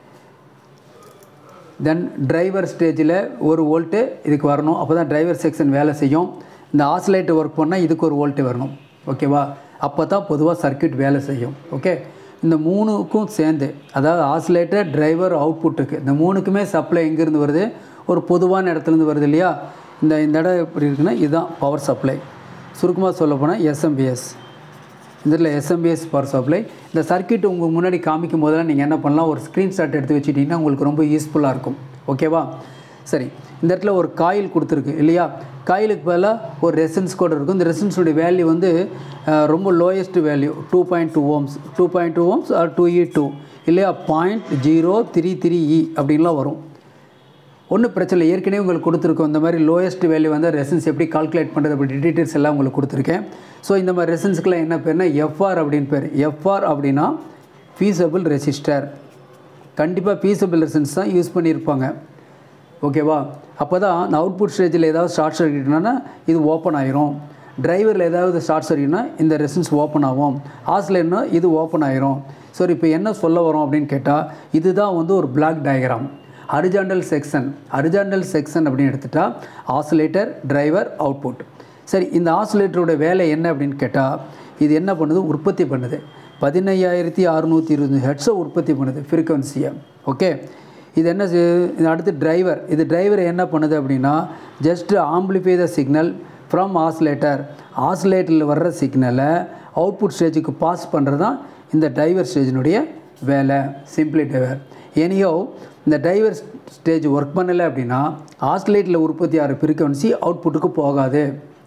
தென் டிரைவர் ஸ்டேஜில் ஒரு வோல்ட்டு இதுக்கு வரணும் அப்போ தான் டிரைவர் செக்ஷன் வேலை செய்யும் இந்த ஆசிலேட்டர் ஒர்க் பண்ணால் இதுக்கு ஒரு வோல்ட்டு வரணும் ஓகேவா அப்போ தான் பொதுவாக சர்க்யூட் வேலை செய்யும் ஓகே இந்த மூணுக்கும் சேர்ந்து அதாவது ஆசிலேட்டர் டிரைவர் அவுட்புட்டுக்கு இந்த மூணுக்குமே சப்ளை எங்கேருந்து வருது ஒரு பொதுவான இடத்துலேருந்து வருது இல்லையா இந்த இந்த இடம் எப்படி இருக்குன்னா இதுதான் பவர் சப்ளை சுருக்கமாக சொல்ல போனால் எஸ்எம்பிஎஸ் இதில் எஸ்எம்பிஎஸ் பவர் சப்ளை இந்த சர்க்யூட் உங்கள் முன்னாடி காமிக்கும் போதெல்லாம் நீங்கள் என்ன பண்ணலாம் ஒரு ஸ்க்ரீன்ஷாட் எடுத்து வச்சுட்டிங்கன்னா உங்களுக்கு ரொம்ப யூஸ்ஃபுல்லாக இருக்கும் ஓகேவா சரி இந்த இடத்துல ஒரு காயில் கொடுத்துருக்கு இல்லையா காயிலுக்கு பதிலாக ஒரு ரெசன்ஸ் கூட இருக்கும் இந்த ரெசன்ஸுடைய வேல்யூ வந்து அஹ், ரொம்ப lowest value two point two ohms two point two ohms or two E two இல்லையா point zero three three E அப்படின்லாம் வரும் ஒன்றும் பிரச்சனை இல்லை ஏற்கனவே உங்களுக்கு கொடுத்துருக்கோம் இந்த மாதிரி லோயஸ்ட் வேல்யூ வந்து ரெசன்ஸ் எப்படி கால்குலேட் பண்ணுறது அப்படி டீட்டெயில்ஸ் எல்லாம் உங்களுக்கு கொடுத்துருக்கேன் ஸோ இந்த மாதிரி ரெசன்ஸுக்குலாம் என்ன பேர்னா எஃப்ஆர் அப்படின்னு பேர் எஃப்ஆர் அப்படின்னா ஃபீஸபிள் ரெசிஸ்டர் கண்டிப்பாக ஃபீஸபிள் ரெசன்ஸ் தான் யூஸ் பண்ணியிருப்பாங்க ஓகேவா அப்போ தான் அந்த அவுட்புட் ஸ்டேஜில் ஏதாவது ஷார்ட் சர்க்யூட்னா இது ஓப்பன் ஆயிரும் டிரைவரில் ஏதாவது ஷார்ட் சர்க்யூட்னா இந்த ரெசன்ஸ் ஓப்பன் ஆகும் ஆஸ்லேன்னா இது ஓப்பன் ஆயிரும் ஸோ இப்போ என்ன சொல்ல வரோம் அப்படின்னு கேட்டால் இதுதான் வந்து ஒரு block diagram horizontal section horizontal section அப்படின்னு எடுத்துட்டா ஆசிலேட்டர் டிரைவர் அவுட்புட் சரி இந்த ஆசிலேட்டரோட வேலை என்ன அப்படின்னு கேட்டால் இது என்ன பண்ணுது உற்பத்தி பண்ணுது பதினையாயிரத்தி அறுநூற்றி இருபது ஹெட்ஸை உற்பத்தி பண்ணுது ஃப்ரீக்வன்சியை ஓகே இது என்ன செய்யுது? இது அடுத்து டிரைவர் இது டிரைவர் என்ன பண்ணுது அப்படின்னா just amplify the signal from oscillator ஆசிலேட்டரில் வர்ற சிக்னலை அவுட்புட் ஸ்டேஜுக்கு பாஸ் பண்ணுறது தான் இந்த டிரைவர் ஸ்டேஜினுடைய வேலை சிம்பிளி டிரைவர் எனியோ இந்த டிரைவர் ஸ்டேஜ் ஒர்க் பண்ணலை அப்படின்னா ஆசிலேட்டில் உற்பத்தி ஆகிற ஃப்ரீக்வன்சி அவுட்புட்டுக்கு போகாது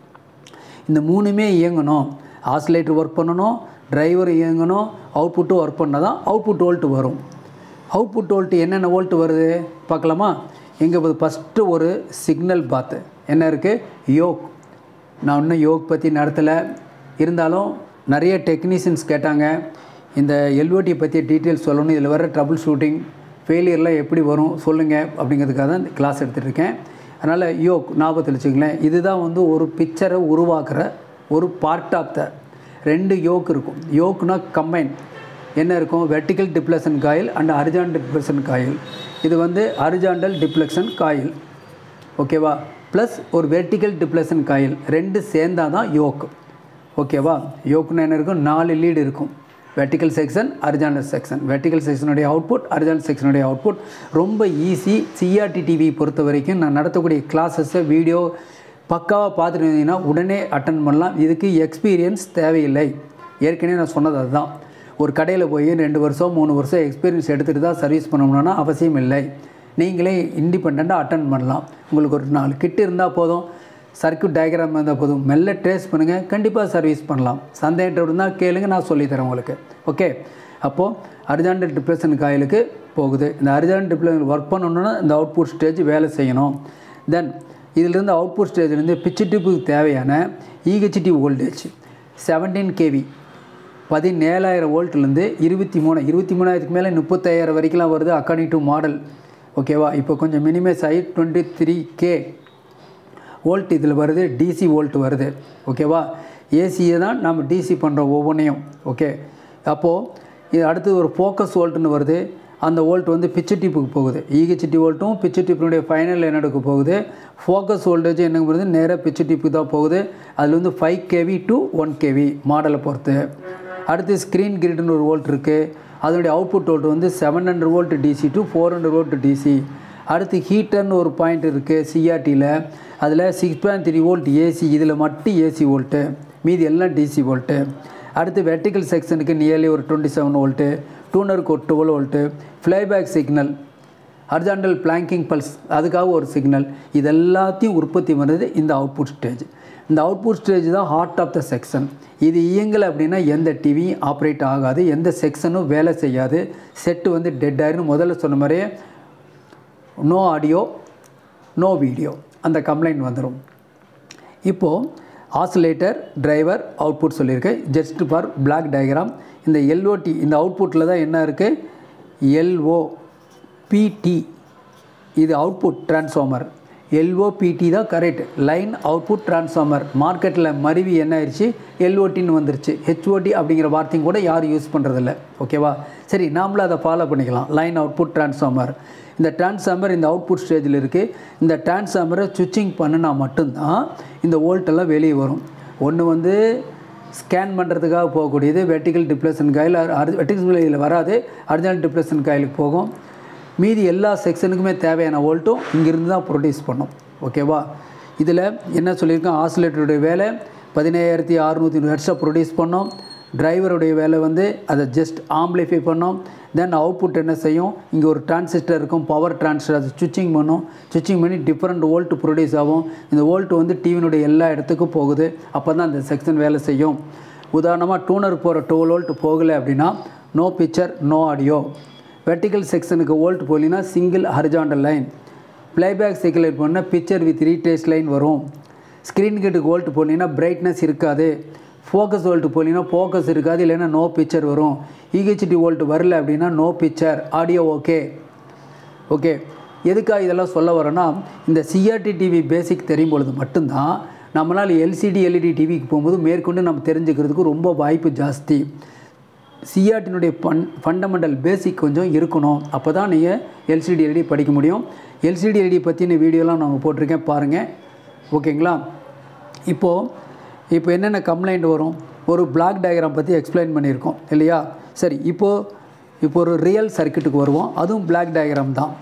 இந்த மூணுமே இயங்கணும் ஆசிலேட்டர் ஒர்க் பண்ணணும் டிரைவர் இயங்கணும் அவுட்புட்டும் ஒர்க் பண்ணால் தான் அவுட்புட் வோல்ட் வரும் அவுட்புட் வோல்ட் என்னென்ன வோல்ட் வருது பார்க்கலாமா இங்கே ஃபஸ்ட்டு ஒரு சிக்னல் பாத்து என்ன இருக்குது யோக் நான் இன்னும் யோக் பற்றி நடத்தலை இருந்தாலும் நிறைய டெக்னீஷியன்ஸ் கேட்டாங்க இந்த எல்ஓடி பற்றி டீட்டெயில்ஸ் சொல்லணும் இதில் வர ட்ரபுள் ஷூட்டிங் ஃபெயிலியர்லாம் எப்படி வரும் சொல்லுங்கள் அப்படிங்கிறதுக்காக தான் இந்த கிளாஸ் எடுத்துகிட்டு இருக்கேன் அதனால் யோக் ஞாபகத்தில் வச்சுங்களேன் இதுதான் வந்து ஒரு பிக்சரை உருவாக்குற ஒரு பார்ட் ஆஃப் த ரெண்டு யோக் இருக்கும் யோக்னா கம்பைன் என்ன இருக்கும் vertical deflection coil and horizontal deflection coil இது வந்து ஹரிஜாண்டல் டிப்ளக்ஷன் காயில் ஓகேவா ப்ளஸ் ஒரு வெர்டிக்கல் டிப்ளஷன் காயில் ரெண்டு சேர்ந்தால் தான் யோக் ஓகேவா யோக்குன்னு என்ன இருக்கும் நாலு லீடு இருக்கும் vertical section horizontal section vertical செக்ஷனுடைய அவுட்புட் அரிஜானல் செக்ஷனுடைய அவுட்புட் ரொம்ப ஈஸி சிஆர்டி டிவி பொறுத்த வரைக்கும் நான் நடத்தக்கூடிய கிளாஸஸை வீடியோ பக்காவாக பார்த்துட்டு இருந்தீங்கன்னா உடனே அட்டன் பண்ணலாம் இதுக்கு எக்ஸ்பீரியன்ஸ் தேவையில்லை ஏற்கனவே நான் சொன்னது அதுதான் ஒரு கடையில் போய் ரெண்டு வருஷம் மூணு வருஷம் எக்ஸ்பீரியன்ஸ் எடுத்துகிட்டு தான் சர்வீஸ் பண்ணணும்னா அவசியம் இல்லை நீங்களே இண்டிபெண்ட்டாக அட்டன் பண்ணலாம் உங்களுக்கு ஒரு நாலு கிட் இருந்தால் போதும் சர்க்யூட் டயக்ராம் இருந்தால் போதும் மெல்ல ட்ரேஸ் பண்ணுங்கள் கண்டிப்பாக சர்வீஸ் பண்ணலாம் சந்தேகம் இருந்தால் கேளுங்க நான் சொல்லித்தரேன் உங்களுக்கு ஓகே அப்போது அரிஜாண்டல் டிப்ரெஷன் காயிலுக்கு போகுது இந்த அரிஜாண்டல் டிப்ரெஷன் ஒர்க் பண்ணணுன்னா இந்த அவுட்புட் ஸ்டேஜ் வேலை செய்யணும் தென் இதிலிருந்து அவுட்புட் ஸ்டேஜ்லேருந்து பிச்சு டிப்புக்கு தேவையான இஹெச்டி வோல்டேஜ் செவன்டீன் கேவி பதினேழாயிரம் வோல்ட்லேருந்து இருபத்தி மூணு இருபத்தி மூணாயிரத்துக்கு மேலே முப்பத்தாயிரம் வரைக்கும்லாம் வருது அக்கார்டிங் டு மாடல் ஓகேவா இப்போ கொஞ்சம் மினிமைஸ் ஆகி டுவெண்ட்டி த்ரீ கே வோல்ட் இதில் வருது டிசி வோல்ட் வருது ஓகேவா ஏசியை தான் நம்ம டிசி பண்ணுறோம் ஒவ்வொன்றையும் ஓகே அப்போது இது அடுத்து ஒரு ஃபோக்கஸ் வோல்ட்னு வருது அந்த வோல்ட் வந்து பிச்சு டிப்புக்கு போகுது ஈஹெச்டி வோல்ட்டும் பிச்சு டிப்பினுடைய ஃபைனல் என்னடுக்கு போகுது ஃபோக்கஸ் வோல்டேஜ் என்ன வருது நேராக பிச்சு டிப்புக்கு தான் போகுது அதில் வந்து five KV to one KV மாடலை பொறுத்து அடுத்து ஸ்க்ரீன் கிரிட்னு ஒரு வோல்ட் இருக்குது அதனுடைய அவுட்புட் வோல்ட் வந்து seven hundred volt DC to four hundred volt DC அடுத்து ஹீட்டர்னு ஒரு பாயிண்ட் இருக்குது சிஆர்டியில் அதில் six point three volt AC இதில் மட்டும் ஏசி வோல்ட்டு மீதி எல்லாம் டிசி வோல்ட்டு அடுத்து வெர்டிக்கல் செக்ஷனுக்கு நியர்லி ஒரு டுவெண்ட்டி செவன் வோல்ட்டு டூனருக்கு ஒரு twelve volt flyback signal horizontal blanking pulse அதுக்காக ஒரு சிக்னல் இது எல்லாத்தையும் உற்பத்தி பண்ணுறது இந்த அவுட்புட் ஸ்டேஜ் இந்த அவுட்புட் ஸ்டேஜ் தான் ஹார்ட் ஆஃப் த செக்ஷன் இது இயங்கலை அப்படின்னா எந்த டிவியும் ஆப்ரேட் ஆகாது எந்த செக்ஷனும் வேலை செய்யாது செட்டு வந்து டெட் ஆயிருன்னு முதல்ல சொன்ன மாதிரியே நோ ஆடியோ நோ வீடியோ அந்த கம்ப்ளைண்ட் வந்துடும் இப்போது ஆசிலேட்டர் டிரைவர் அவுட்புட் சொல்லியிருக்கேன் ஜஸ்ட் ஃபார் பிளாக் டயக்ராம் இந்த எல்ஓடி இந்த அவுட்புட்டில் தான் என்ன இருக்குது எல்ஓ பிடி இது அவுட்புட் டிரான்ஸ்ஃபார்மர் எல்ஓபிடி தான் கரெக்ட் லைன் அவுட்புட் டிரான்ஸ்ஃபார்மர் மார்க்கெட்டில் மருவி என்ன ஆயிடுச்சு எல்ஓடின்னு வந்துருச்சு ஹெச்ஓடி அப்படிங்கிற வார்த்தையும் கூட யாரும் யூஸ் பண்ணுறதில்ல ஓகேவா சரி நாமளும் அதை ஃபாலோ பண்ணிக்கலாம் லைன் அவுட்புட் டிரான்ஸ்ஃபார்மர் இந்த டிரான்ஸ்ஃபார்மர் இந்த அவுட்புட் ஸ்டேஜில் இருக்குது இந்த டிரான்ஸ்ஃபார்மரை சுவிட்சிங் பண்ணினா மட்டும்தான் இந்த வோல்ட்டெல்லாம் வெளியே வரும் ஒன்று வந்து ஸ்கேன் பண்ணுறதுக்காக போகக்கூடியது வெர்டிக்கல் டிப்ளேஷன் காயில் வெர்டிக்கல் இதில் வராது அர்ஜினல் டிப்ளேஷன் காயிலுக்கு போகும் மீதி எல்லா செக்ஷனுக்குமே தேவையான வோல்ட்டும் இங்கிருந்து தான் ப்ரொடியூஸ் பண்ணும் ஓகேவா இதில் என்ன சொல்லியிருக்கோம் ஆசிலேட்டருடைய வேலை பதினேழாயிரத்தி அறுநூற்றி ஹெர்ட்ஸை ப்ரொடியூஸ் பண்ணோம் டிரைவருடைய வேலை வந்து அதை ஜஸ்ட் ஆம்பிளிஃபை பண்ணோம் தென் அவுட்புட் என்ன செய்யும் இங்கே ஒரு டிரான்சிஸ்டர் இருக்கும் பவர் டிரான்சிஸ்டர் அது சுவிட்சிங் பண்ணும் சுவிட்சிங் பண்ணி டிஃப்ரெண்ட் வோல்ட் ப்ரொடியூஸ் ஆகும் இந்த வோல்ட் வந்து டிவினுடைய எல்லா இடத்துக்கும் போகுது அப்போ தான் அந்த செக்ஷன் வேலை செய்யும் உதாரணமாக டூனர் போகிற டுவெல் வோல்ட் போகலை அப்படின்னா no picture no audio vertical செக்ஷனுக்கு வோல்ட் போலினா single horizontal line playback cycle பண்ணால் பிக்சர் வித் ரீடேஸ் லைன் வரும் ஸ்க்ரீன் கிட்டுக்கு வோல்ட் போனீங்கன்னா பிரைட்னஸ் இருக்காது ஃபோக்கஸ் வோல்ட் போனீங்கன்னா ஃபோக்கஸ் இருக்காது இல்லைன்னா நோ பிக்சர் வரும் இஹெச்டி வோல்ட் வரல அப்படின்னா no picture audio okay okay எதுக்காக இதெல்லாம் சொல்ல வரேன்னா இந்த சிஆர்டி டிவி பேசிக் தெரியும் பொழுது மட்டும்தான் நம்மளால் எல்சிடி எல்இடி டிவிக்கு போகும்போது மேற்கொண்டு நம்ம தெரிஞ்சுக்கிறதுக்கு ரொம்ப வாய்ப்பு ஜாஸ்தி சிஆர்டினுடைய ஃபன் ஃபண்டமெண்டல் பேசிக் கொஞ்சம் இருக்கணும் அப்போ தான் நீங்கள் எல்சிடி எல்இடி படிக்க முடியும் எல்சிடி எல்இடி பற்றின வீடியோலாம் நாங்கள் போட்டிருக்கேன் பாருங்கள் ஓகேங்களா இப்போது இப்போ என்னென்ன கம்ப்ளைண்ட் வரும் ஒரு பிளாக் டயக்ராம் பற்றி எக்ஸ்பிளைன் பண்ணியிருக்கோம் இல்லையா சரி இப்போது இப்போ ஒரு ரியல் சர்க்கியூட்டுக்கு வருவோம் அதுவும் பிளாக் டயக்ராம் தான்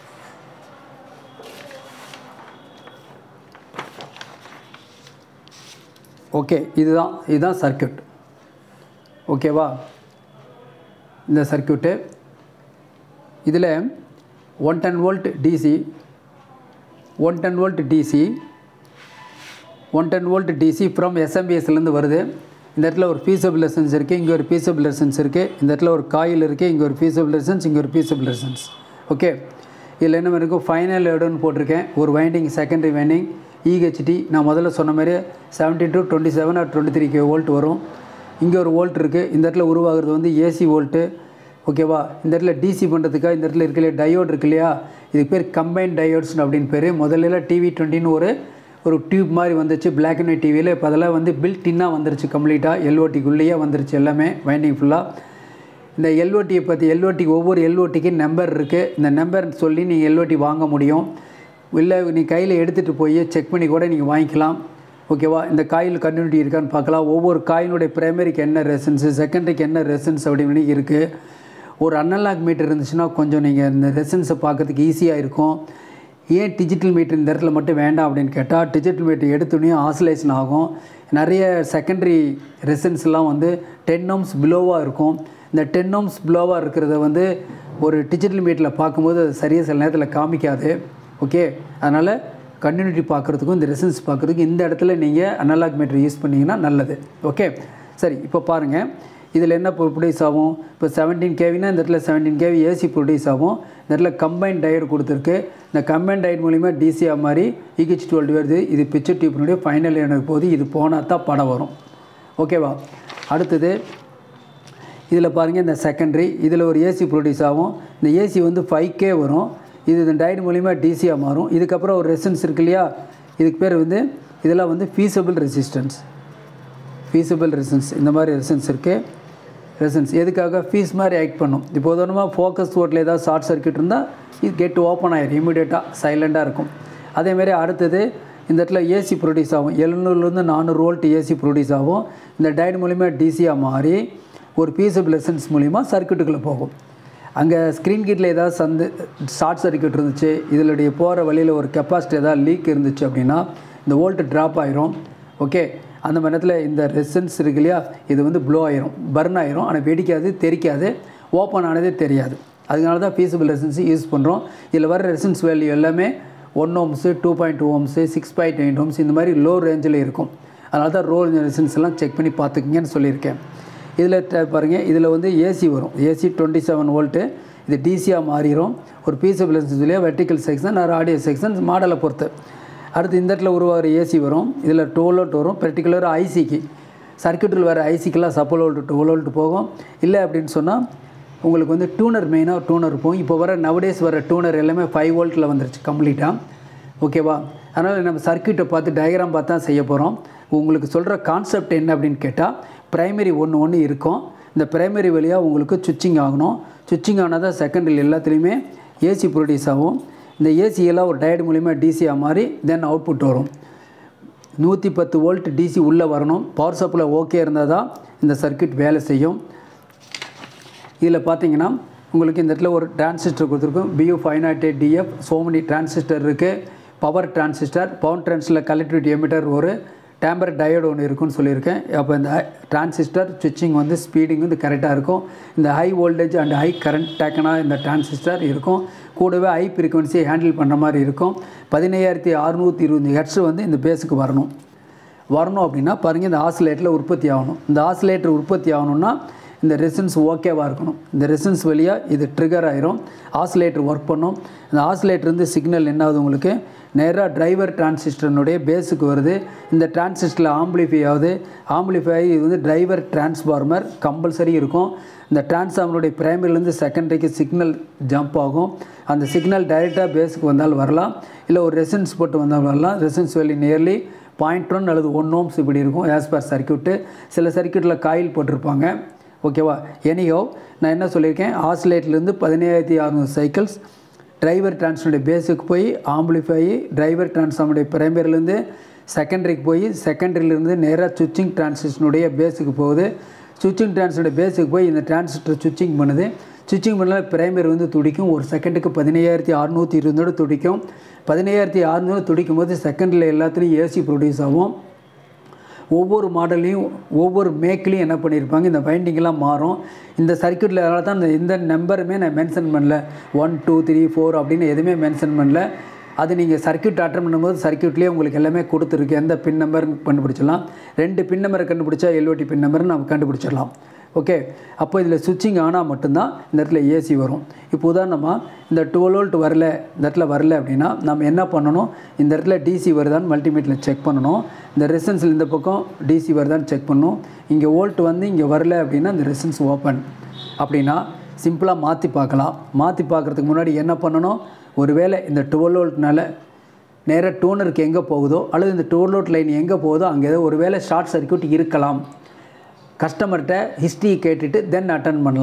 ஓகே இதுதான் இதுதான் சர்க்கியூட் ஓகேவா இந்த சர்க்கியூட்டு இதில் one ten volt DC one ten volt DC one ten volt DC from எஸ்எம்பிஎஸ்லேருந்து வருது இந்த இடத்துல ஒரு பீசபிள் லெசன்ஸ் இருக்குது இங்கே ஒரு பீசபிள் லெசன்ஸ் இருக்குது இந்த இடத்துல ஒரு காயில் இருக்குது இங்கே ஒரு பீசபிள் லெசன்ஸ் இங்கே ஒரு பீசபிள் லெசன்ஸ் ஓகே இதில் என்ன இருக்கும் ஃபைனல் லோடுன்னு போட்டிருக்கேன் ஒரு வைண்டிங் செகண்டரி வைண்டிங் இஹெச்டி நான் முதல்ல சொன்ன மாதிரி seventy to twenty seven or twenty three K volt வரும் இங்கே ஒரு வோல்ட் இருக்குது இந்த இடத்துல உருவாகிறது வந்து ஏசி வோல்ட்டு ஓகேவா இந்த இடத்துல டிசி பண்ணுறதுக்காக இந்த இடத்துல இருக்க இல்லையா டயோட் இருக்கு இல்லையா இதுக்கு பேர் கம்பைன் டயோட்ஸ் அப்படின்னு பேர் முதல்ல டிவி டுவெண்ட்டின்னு ஒரு ஒரு டியூப் மாதிரி வந்துச்சு பிளாக் அண்ட் ஒயிட் டிவியில் இப்போ அதெல்லாம் வந்து பில்ட் இன்னாக வந்துருச்சு கம்ப்ளீட்டாக எல்ஓடிக்குள்ளேயே வந்துருச்சு எல்லாமே வைண்டிங் ஃபுல்லாக இந்த எல்ஓடியை பற்றி எல்ஓடி ஒவ்வொரு எல்ஓடிக்கு நம்பர் இருக்குது இந்த நம்பர் சொல்லி நீங்கள் எல்ஓடி வாங்க முடியும் இல்லை நீ கையில் எடுத்துகிட்டு போய் செக் பண்ணி கூட நீங்கள் வாங்கிக்கலாம் ஓகேவா இந்த காயில் கண்டினியூட்டி இருக்கான்னு பார்க்கலாம் ஒவ்வொரு காயினுடைய பிரைமரிக்கு என்ன ரெசன்ஸு செகண்டரிக்கு என்ன ரெசன்ஸ் அப்படின்னு இருக்குது ஒரு அனலாக் மீட்டர் இருந்துச்சுன்னா கொஞ்சம் நீங்கள் இந்த ரெசன்ஸை பார்க்கறதுக்கு ஈஸியாக இருக்கும் ஏன் டிஜிட்டல் மீட்டர் இந்த இடத்துல மட்டும் வேண்டாம் அப்படின்னு கேட்டால் டிஜிட்டல் மீட்டர் எடுத்தோடனே ஆசிலேஷன் ஆகும் நிறைய செகண்டரி ரெசன்ஸ்லாம் வந்து டென் ஓம்ஸ் பிலோவாக இருக்கும் இந்த டென் ஓம்ஸ் பிலோவாக இருக்கிறத வந்து ஒரு டிஜிட்டல் மீட்டரில் பார்க்கும்போது அது சரியாக சில நேரத்தில் காமிக்காது ஓகே அதனால் கண்டினியூட்டி பார்க்குறதுக்கும் இந்த ரெசன்ஸ் பார்க்குறதுக்கும் இந்த இடத்துல நீங்கள் அனலாக் மீட்டர் யூஸ் பண்ணிங்கன்னா நல்லது ஓகே சரி இப்போ பாருங்கள் இதில் என்ன ப்ரொடியூஸ் ஆகும் இப்போ செவன்டீன் கேவினா இந்த இடத்துல செவன்டீன் கேவி ஏசி ப்ரொடியூஸ் ஆகும் இந்த இடத்துல கம்பைன் டயர் கொடுத்துருக்கு இந்த கம்பைன் டயர் மூலிமா டிசிஆர் மாதிரி இகிச் டுவெல் வருது இது பிக்சர் டியூப்னுடைய ஃபைனல் எனக்கு போது இது போனால் தான் படம் வரும் ஓகேவா அடுத்தது இதில் பாருங்கள் இந்த செகண்டரி இதில் ஒரு ஏசி ப்ரொடியூஸ் ஆகும் இந்த ஏசி வந்து ஃபைவ் கே வரும் இது இந்த டயர் மூலிமா டிசியாக மாறும் இதுக்கப்புறம் ஒரு ரெசன்ஸ் இருக்கு இல்லையா இதுக்கு பேர் வந்து இதெல்லாம் வந்து ஃபீஸபிள் ரெசிஸ்டன்ஸ் ஃபீஸபிள் ரெசன்ஸ் இந்த மாதிரி ரெசன்ஸ் இருக்குது ரெசன்ஸ் எதுக்காக ஃபீஸ் மாதிரி ஆக்ட் பண்ணும் இப்போ உதாரணமாக ஃபோக்கஸ் ஓட்டில் ஏதாவது ஷார்ட் சர்க்யூட் இருந்தால் இது கெட் ஓப்பன் ஆயிடும் இமீடியட்டாக சைலண்ட்டாக இருக்கும் அதேமாரி அடுத்தது இந்த இடத்துல ஏசி ப்ரொடியூஸ் ஆகும் எழுநூறுலேருந்து நானூறு வோல்ட் ஏசி ப்ரொடியூஸ் ஆகும் இந்த டயட் மூலிமா டிசியாக மாறி ஒரு பீஸபிள் ரெசன்ஸ் மூலிமா சர்க்யூட்டுக்குள்ளே போகும் அங்கே ஸ்க்ரீன் கிட்டில் ஏதாவது சந்து ஷார்ட் சர்க்யூட் இருந்துச்சு இதனுடைய போகிற வழியில் ஒரு கெப்பாசிட்டி ஏதாவது லீக் இருந்துச்சு அப்படின்னா இந்த வோல்ட் ட்ராப் ஆயிரும் ஓகே அந்த மாதிரி நேரத்தில் இந்த ரெசன்ஸ் இருக்கு இல்லையா இது வந்து ப்ளோ ஆயிரும் பர்ன் ஆயிரும் ஆனால் வெடிக்காது தெரிக்காது ஓப்பன் ஆனதே தெரியாது அதனால தான் ஃபீஸபிள் ரெசன்ஸ் யூஸ் பண்ணுறோம் இதில் வர ரெசன்ஸ் வேல்யூ எல்லாமே one ohms two point two ohms six point eight ohms இந்த மாதிரி லோ ரேஞ்சில் இருக்கும் அதனால தான் ரோல் ரெசன்ஸ் எல்லாம் செக் பண்ணி பார்த்துக்குங்கன்னு சொல்லியிருக்கேன் இதில் பாருங்கள் இதில் வந்து ஏசி வரும் ஏசி டுவெண்ட்டி செவன் வோல்ட்டு இது டிசியாக மாறிடும் ஒரு பீஸபிள் ரெசன்ஸ்லேயே வெர்டிக்கல் செக்ஷன் ஒரு ஆடியோ செக்ஷன் மாடலை பொறுத்து அடுத்து இந்த இடத்துல உருவாகிற ஏசி வரும் இதில் டுவெல் வோல்ட் வரும் பர்டிகுலர் ஐசிக்கு சர்க்கியூட்டில் வர ஐசிக்கெல்லாம் சப்போல் வோல்ட் டுவெல் வோல்ட் போகும் இல்லை அப்படின்னு சொன்னால் உங்களுக்கு வந்து டூனர் மெயினாக டூனர் போகும் இப்போ வர நவடேஸ் வர டூனர் எல்லாமே ஃபைவ் வோல்ட்டில் வந்துருச்சு கம்ப்ளீட்டாக ஓகேவா அதனால் நம்ம சர்க்கியூட்டை பார்த்து டயக்ராம் பார்த்து தான் செய்ய போகிறோம் உங்களுக்கு சொல்கிற கான்செப்ட் என்ன அப்படின்னு கேட்டால் ப்ரைமரி ஒன்று ஒன்று இருக்கும் இந்த ப்ரைமரி வழியாக உங்களுக்கு சுவிட்சிங் ஆகணும் சுவிட்சிங் ஆனால் தான் செகண்டரி எல்லாத்துலேயுமே ஏசி ப்ரொடியூஸ் ஆகும் இந்த ஏசி எல்லாம் ஒரு டயட் மூலிமா டிசியாக மாறி தென் அவுட்புட் வரும் நூற்றி பத்து வோல்ட் டிசி உள்ளே வரணும் பவர் சப்ளை ஓகே இருந்தால் தான் இந்த சர்க்கியூட் வேலை செய்யும் இதில் பார்த்தீங்கன்னா உங்களுக்கு இந்த இடத்துல ஒரு டிரான்சிஸ்டர் கொடுத்துருக்கோம் BU five nought eight DF so many transistor இருக்குது பவர் டிரான்சிஸ்டர் பவர் டிரான்ஸில் கலெக்டிவிட்டி எமிட்டர் ஒரு டேம்பர் டயோடு ஒன்று இருக்குன்னு சொல்லியிருக்கேன் அப்போ இந்த டிரான்சிஸ்டர் சுவிட்சிங் வந்து ஸ்பீடிங் வந்து கரெக்டாக இருக்கும் இந்த high voltage and high current டேக்கனாக இந்த டிரான்சிஸ்டர் இருக்கும் கூடவே ஹை ஃப்ரீக்வன்சியை ஹேண்டில் பண்ணுற மாதிரி இருக்கும் பதினையாயிரத்தி அறுநூற்றி இருபது ஹெட்ஸ் வந்து இந்த பேஸுக்கு வரணும் வரணும் அப்படின்னா பாருங்கள் இந்த ஆசிலேட்டரில் உற்பத்தி ஆகணும் இந்த ஆசிலேட்டர் உற்பத்தி ஆகணும்னா இந்த ரெசன்ஸ் ஓகேவாக இருக்கணும் இந்த ரெசன்ஸ் வழியாக இது ட்ரிகர் ஆயிரும் ஆசிலேட்டர் ஒர்க் பண்ணும் இந்த ஆசிலேட்டர் வந்து சிக்னல் என்ன ஆகுது உங்களுக்கு நேராக டிரைவர் டிரான்சிஸ்டர்னுடைய பேஸுக்கு வருது இந்த டிரான்சிஸ்டரில் ஆம்பிளிஃபை ஆகுது ஆம்பிளிஃபை இது வந்து டிரைவர் டிரான்ஸ்ஃபார்மர் கம்பல்சரி இருக்கும் இந்த டிரான்ஸ்ஃபார்மருடைய பிரைமரிலேருந்து செகண்டரிக்கு சிக்னல் ஜம்ப் ஆகும் அந்த சிக்னல் டைரெக்டாக பேஸுக்கு வந்தால் வரலாம் இல்லை ஒரு ரெசன்ஸ் போட்டு வந்தால் வரலாம் resistance value nearly point one அல்லது ஒன் ஓம்ஸ் இப்படி இருக்கும் ஆஸ் பர் சர்க்கியூட்டு சில சர்க்கியூட்டில் காயில் போட்டிருப்பாங்க ஓகேவா எனியோ நான் என்ன சொல்லியிருக்கேன் ஆசிலேட்லேருந்து பதினேழாயிரத்தி அறநூறு சைக்கிள்ஸ் டிரைவர் டிரான்ஸ்ஃபார்முடைய பேஸுக்கு போய் ஆம்பிளிஃபை டிரைவர் டிரான்ஸ்ஃபார்முடைய பிரைமரிலேருந்து செகண்டரிக்கு போய் செகண்டரியிலேருந்து நேராக சுவிட்சிங் டிரான்சிஸ்டனுடைய பேஸுக்கு போகுது சுவிட்சிங் டிரான்சிஸ்டருடைய பேஸுக்கு போய் இந்த டிரான்சிஸ்டர் சுவிட்சிங் பண்ணுது சுவிட்சிங் பண்ணால் பிரைமரி வந்து துடிக்கும் ஒரு செகண்டுக்கு பதினையாயிரத்தி அறநூற்றி இருபதோடு துடிக்கும் பதினையாயிரத்தி அறநூறு துடிக்கும் போது செகண்டில் எல்லாத்துலேயும் ஏசி ப்ரொடியூஸ் ஆகும் ஒவ்வொரு மாடல்லையும் ஒவ்வொரு மேக்லேயும் என்ன பண்ணியிருப்பாங்க இந்த வைண்டிங்கெல்லாம் மாறும் இந்த சர்க்கியூட்டில் அதனால தான் இந்த இந்த நம்பருமே நான் மென்ஷன் பண்ணல ஒன் டூ த்ரீ ஃபோர் அப்படின்னு எதுவுமே மென்ஷன் பண்ணல அது நீங்கள் சர்க்கியூட் அட்டன் பண்ணும்போது சர்க்கியூட்லேயே உங்களுக்கு எல்லாமே கொடுத்துருக்கு எந்த பின் நம்பர்னு கண்டுபிடிச்சிடலாம் ரெண்டு பின் நம்பரை கண்டுபிடிச்சா எல்ஓடி பின் நம்பர்னு நம்ம கண்டுபிடிச்சிடலாம் ஓகே அப்போ இதில் சுவிட்சிங் ஆனால் மட்டும்தான் இந்த இடத்துல ஏசி வரும் இப்போ உதாரணமாக இந்த டுவெல் வோல்ட் வரல இந்த இடத்துல வரல அப்படின்னா நம்ம என்ன பண்ணணும் இந்த இடத்துல டிசி வருதான்னு மல்டிமீட்டரில் செக் பண்ணணும் இந்த ரெசன்ஸில் இந்த பக்கம் டிசி வருதான்னு செக் பண்ணணும் இங்கே வோல்ட் வந்து இங்கே வரல அப்படின்னா இந்த ரெசன்ஸ் ஓப்பன் அப்படின்னா சிம்பிளாக மாற்றி பார்க்கலாம் மாற்றி பார்க்குறதுக்கு முன்னாடி என்ன பண்ணணும் ஒருவேளை இந்த டுவெல் வோல்ட்னால நேராக டோனருக்கு எங்கே போகுதோ அல்லது இந்த டுவெல் வோல்ட் லைன் எங்கே போகுதோ அங்கே ஏதோ ஒருவேளை ஷார்ட் சர்க்யூட் இருக்கலாம் கஸ்டமர்கிட்ட ஹிஸ்ட்ரி கேட்டுட்டு தென் அட்டன் பண்ணலாம்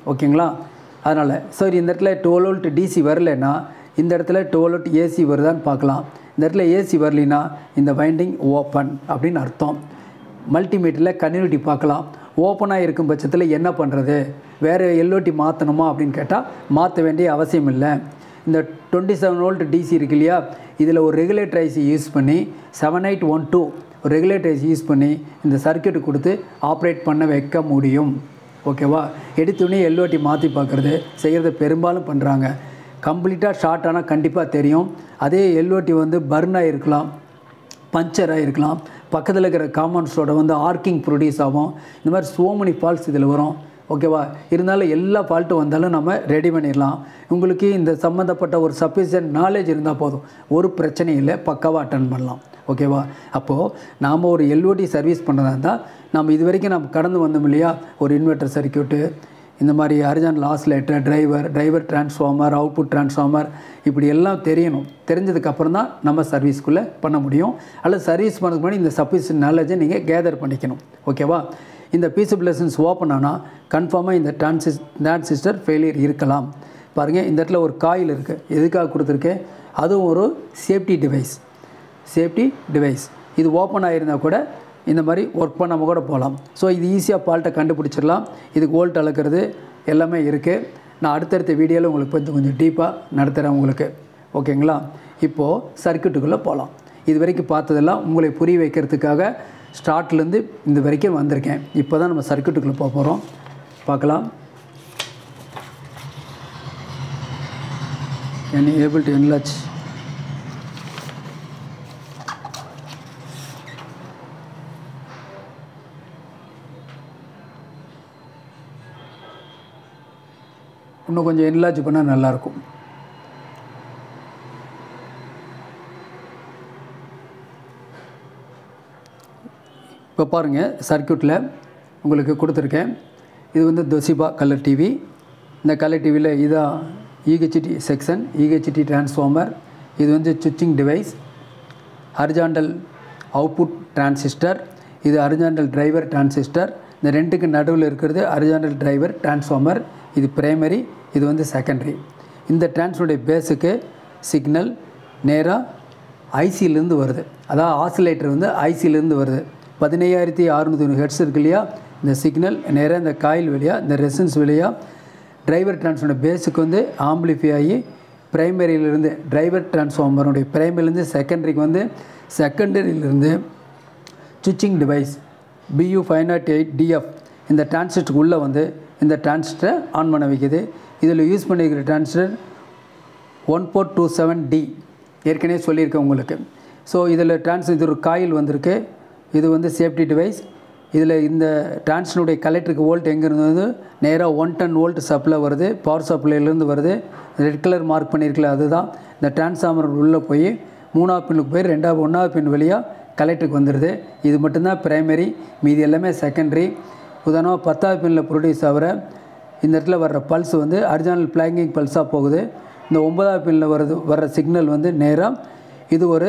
ஓகேங்களா அதனால் சரி இந்த இடத்துல டுவெல் வோல்ட் டிசி வரலைன்னா இந்த இடத்துல டுவெல் வோல்ட் ஏசி வருதான்னு பார்க்கலாம் இந்த இடத்துல ஏசி வரலினா இந்த வைண்டிங் ஓப்பன் அப்படின்னு அர்த்தம் மல்டிமீட்டரில் கன்யூனிட்டி பார்க்கலாம் ஓப்பனாக இருக்கும் பட்சத்தில் என்ன பண்ணுறது வேறு எல்ஓடி மாற்றணுமா அப்படின்னு கேட்டால் மாற்ற வேண்டிய அவசியம் இல்லை இந்த டுவெண்ட்டி செவன் வோல்ட் டிசி இருக்கு இல்லையா இதில் ஒரு ரெகுலேட்டர் ஐசி யூஸ் பண்ணி செவன் எயிட் ஒன் டூ ஒரு ரெகுலேட்டர் ஐசி யூஸ் பண்ணி இந்த சர்க்கியூட் கொடுத்து ஆப்ரேட் பண்ண வைக்க முடியும் ஓகேவா எடுத்தோடனே எல்ஓடி மாற்றி பார்க்குறது செய்கிறத பெரும்பாலும் பண்ணுறாங்க கம்ப்ளீட்டாக ஷார்ட் ஆனால் கண்டிப்பாக தெரியும் அதே எல்ஓடி வந்து பர்னாக இருக்கலாம் பஞ்சர் ஆகிருக்கலாம் பக்கத்தில் இருக்கிற காம்பவுண்ட்ஸோட வந்து ஆர்க்கிங் ப்ரொடியூஸ் ஆகும் இந்த மாதிரி so many ஃபால்ட்ஸ் இதில் வரும் ஓகேவா இருந்தாலும் எல்லா ஃபால்ட்டும் வந்தாலும் நம்ம ரெடி பண்ணிடலாம் உங்களுக்கு இந்த சம்மந்தப்பட்ட ஒரு சஃபிஷியன்ட் நாலேஜ் இருந்தால் போதும் ஒரு பிரச்சனையும் இல்லை பக்காவாக அட்டன் பண்ணலாம் ஓகேவா அப்போது நாம் ஒரு எல்ஓடி சர்வீஸ் பண்ணுறதா இருந்தால் நம்ம இது வரைக்கும் நம்ம கடந்து வந்தோம் இல்லையா ஒரு இன்வெர்ட்டர் சர்க்கியூட்டு இந்த மாதிரி அர்ஜென்ட் லாஸ்லேட்டர் driver driver transformer output transformer இப்படி எல்லாம் தெரியணும் தெரிஞ்சதுக்கப்புறம் தான் நம்ம சர்வீஸ்க்குள்ளே பண்ண முடியும் அல்லது சர்வீஸ் பண்ணதுக்கு முன்னாடி இந்த சஃபிஷியன்ட் நாலேஜை நீங்கள் கேதர் பண்ணிக்கணும் ஓகேவா இந்த பீசபிள் லெசன்ஸ் ஓப்பன் ஆனால் கன்ஃபார்மாக இந்த டிரான்சிஸ் டிரான்சிஸ்டர் ஃபெயிலியர் இருக்கலாம் பாருங்கள் இந்த இடத்துல ஒரு காயில் இருக்குது எதுக்காக கொடுத்துருக்கேன் அதுவும் ஒரு சேஃப்டி டிவைஸ் சேஃப்டி டிவைஸ் இது ஓப்பன் ஆகிருந்தால் கூட இந்த மாதிரி ஒர்க் பண்ணாமல் கூட போகலாம் ஸோ இது ஈஸியாக ஃபால்ட்டை கண்டுபிடிச்சிடலாம் இதுக்கு வோல்ட் அளக்கிறது எல்லாமே இருக்குது நான் அடுத்தடுத்த வீடியோவில் உங்களுக்கு கொஞ்சம் கொஞ்சம் டீப்பாக நடத்துகிறேன் உங்களுக்கு ஓகேங்களா இப்போது சர்க்கியூட்டுக்குள்ளே போகலாம் இது வரைக்கும் பார்த்ததெல்லாம் உங்களை புரிய வைக்கிறதுக்காக ஸ்டார்ட்லேருந்து இந்த வரைக்கும் வந்திருக்கேன் இப்போ தான் நம்ம சர்க்கியூட்டுக்குள்ளே போக போகிறோம் பார்க்கலாம் and able to enlarge இன்னும் கொஞ்சம் என்லார்ஜ் பண்ணால் நல்லாயிருக்கும் இப்போ பாருங்கள் சர்க்கியூட்டில் உங்களுக்கு கொடுத்துருக்கேன் இது வந்து தொசிபா கலர் டிவி இந்த கலர் டிவியில் இதான் இஹெச்டி செக்ஷன் இஹெச்டி டிரான்ஸ்ஃபார்மர் இது வந்து சுவிட்சிங் டிவைஸ் ஹரிஜாண்டல் அவுட்புட் டிரான்சிஸ்டர் இது ஹரிஜாண்டல் டிரைவர் டிரான்சிஸ்டர் இந்த ரெண்டுக்கு நடுவில் இருக்கிறது ஹரிஜாண்டல் டிரைவர் டிரான்ஸ்ஃபார்மர் இது பிரைமரி இது வந்து செகண்டரி இந்த டிரான்ஸ்ஃபருடைய பேஸுக்கு சிக்னல் நேராக ஐசியிலேருந்து வருது அதாவது ஆசிலேட்டர் வந்து ஐசியிலேருந்து வருது பதினையாயிரத்தி அறுநூற்றி ஹெட்ஸ் இருக்கு இல்லையா இந்த சிக்னல் நேராக இந்த காயில் வழியாக இந்த ரெசன்ஸ் வழியாக டிரைவர் டிரான்ஸ்ஃபார்மர் பேஸுக்கு வந்து ஆம்பிளிஃபை ஆகி பிரைமரியிலிருந்து டிரைவர் டிரான்ஸ்ஃபார்மருடைய பிரைமரியிலேருந்து செகண்டரிக்கு வந்து செகண்டரியிலிருந்து சுவிட்சிங் device BU five nought eight DF இந்த டிரான்சிஸ்டருக்கு உள்ளே வந்து இந்த டிரான்சிஸ்டரை ஆன் பண்ண வைக்குது இதில் யூஸ் பண்ணியிருக்கிற transistor one four two seven D ஏற்கனவே சொல்லியிருக்கேன் உங்களுக்கு ஸோ இதில் டிரான்ஸ் இது ஒரு காயில் வந்திருக்கு இது வந்து சேஃப்டி டிவைஸ் இதில் இந்த டிரான்ஸ்னுடைய கலெக்டருக்கு வோல்ட் எங்கேருந்து வந்து நேராக ஒன் டன் வோல்ட் சப்ளை வருது பவர் சப்ளைலேருந்து வருது ரெட் கலர் மார்க் பண்ணியிருக்கல அதுதான் இந்த டிரான்ஸ்ஃபார்மர் உள்ளே போய் மூணாவது பின்னுக்கு போய் ரெண்டாவது ஒன்றாவது பின் வழியாக கலெக்டருக்கு வந்துடுது இது மட்டும்தான் பிரைமரி மீதி எல்லாமே செகண்டரி உதாரணமாக பத்தாவது பின்னில் ப்ரொடியூஸ் ஆகிற இந்த இடத்துல வர்ற பல்ஸ் வந்து அரிஜினல் பிளாங்கிங் பல்ஸாக போகுது இந்த ஒன்பதாவது பின்னில் வர்றது வர்ற சிக்னல் வந்து நேராக இது ஒரு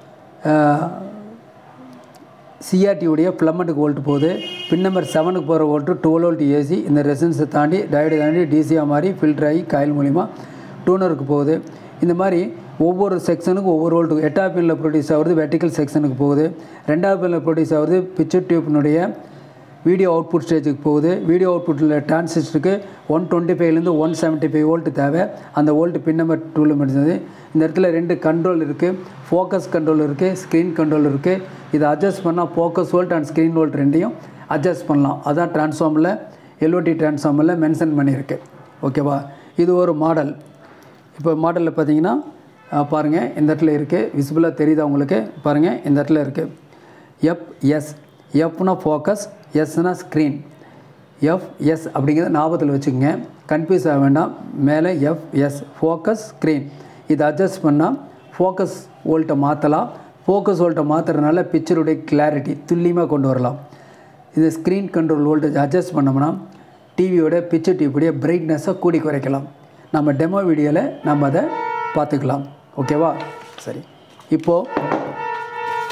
சிஆர்டியுடைய ஃப்ளம்மட்டுக்கு வோல்ட் போகுது பின் நம்பர் செவனுக்கு போகிற வோல்ட்டு டுவெல் வோல்ட் ஏசி இந்த ரெசன்ஸை தாண்டி டயோடு தாண்டி டிசியாக மாதிரி ஃபில்டர் ஆகி காயில் மூலிமா டூனருக்கு போகுது இந்த மாதிரி ஒவ்வொரு செக்ஷனுக்கும் ஒவ்வொரு வோல்ட்டு எட்டாவது பின்னில் ப்ரொடியூஸ் ஆகுறது வெர்டிக்கல் செக்ஷனுக்கு போகுது ரெண்டாவது பின்னில் ப்ரொடியூஸ் ஆகுது பிக்சர் டியூப்னுடைய வீடியோ அவுட்புட் ஸ்டேஜுக்கு போகுது வீடியோ அவுட்புட்டில் டிரான்சிஸ்டருக்கு ஒன் டுவெண்ட்டி ஃபைவ்லேருந்து ஒன் செவன்ட்டி ஃபைவ் வோல்ட் தேவை அந்த வோல்ட் பின் நம்பர் டூவில் முடிஞ்சது இந்த இடத்துல ரெண்டு கண்ட்ரோல் இருக்குது ஃபோக்கஸ் கண்ட்ரோல் இருக்குது ஸ்க்ரீன் கண்ட்ரோல் இருக்குது இதை அட்ஜஸ்ட் பண்ணால் focus volt and screen volt ரெண்டையும் அட்ஜஸ்ட் பண்ணலாம் அதான் டிரான்ஸ்ஃபார்மில் எல்ஓடி டிரான்ஸ்ஃபார்மரில் மென்ஷன் பண்ணியிருக்கு ஓகேவா இது ஒரு மாடல் இப்போ மாடலில் பார்த்தீங்கன்னா பாருங்கள் இந்த இடத்துல இருக்குது விசிபிளாக தெரியுதா உங்களுக்கு பாருங்கள் இந்த இடத்துல இருக்குது எஃப் எஸ் எஃப்னா ஃபோக்கஸ் எஸ்னா ஸ்க்ரீன் எஃப் எஸ் அப்படிங்கிறத ஞாபகத்தில் வச்சுக்கோங்க கன்ஃபியூஸ் ஆக வேண்டாம் மேலே எஃப் எஸ் ஃபோக்கஸ் ஸ்க்ரீன் இதை அட்ஜஸ்ட் பண்ணால் ஃபோக்கஸ் வோல்ட்டை மாற்றலாம் ஃபோக்கஸ் வோல்ட்டை மாற்றுறதுனால பிக்சருடைய கிளாரிட்டி துல்லியமாக கொண்டு வரலாம் இது ஸ்க்ரீன் கண்ட்ரோல் வோல்டேஜ் அட்ஜஸ்ட் பண்ணோம்னா டிவியோட பிக்சர் டிவியோடைய பிரைட்னஸை கூடி குறைக்கலாம் நம்ம டெமோ வீடியோவில் நம்ம அதை பார்த்துக்கலாம் ஓகேவா சரி இப்போது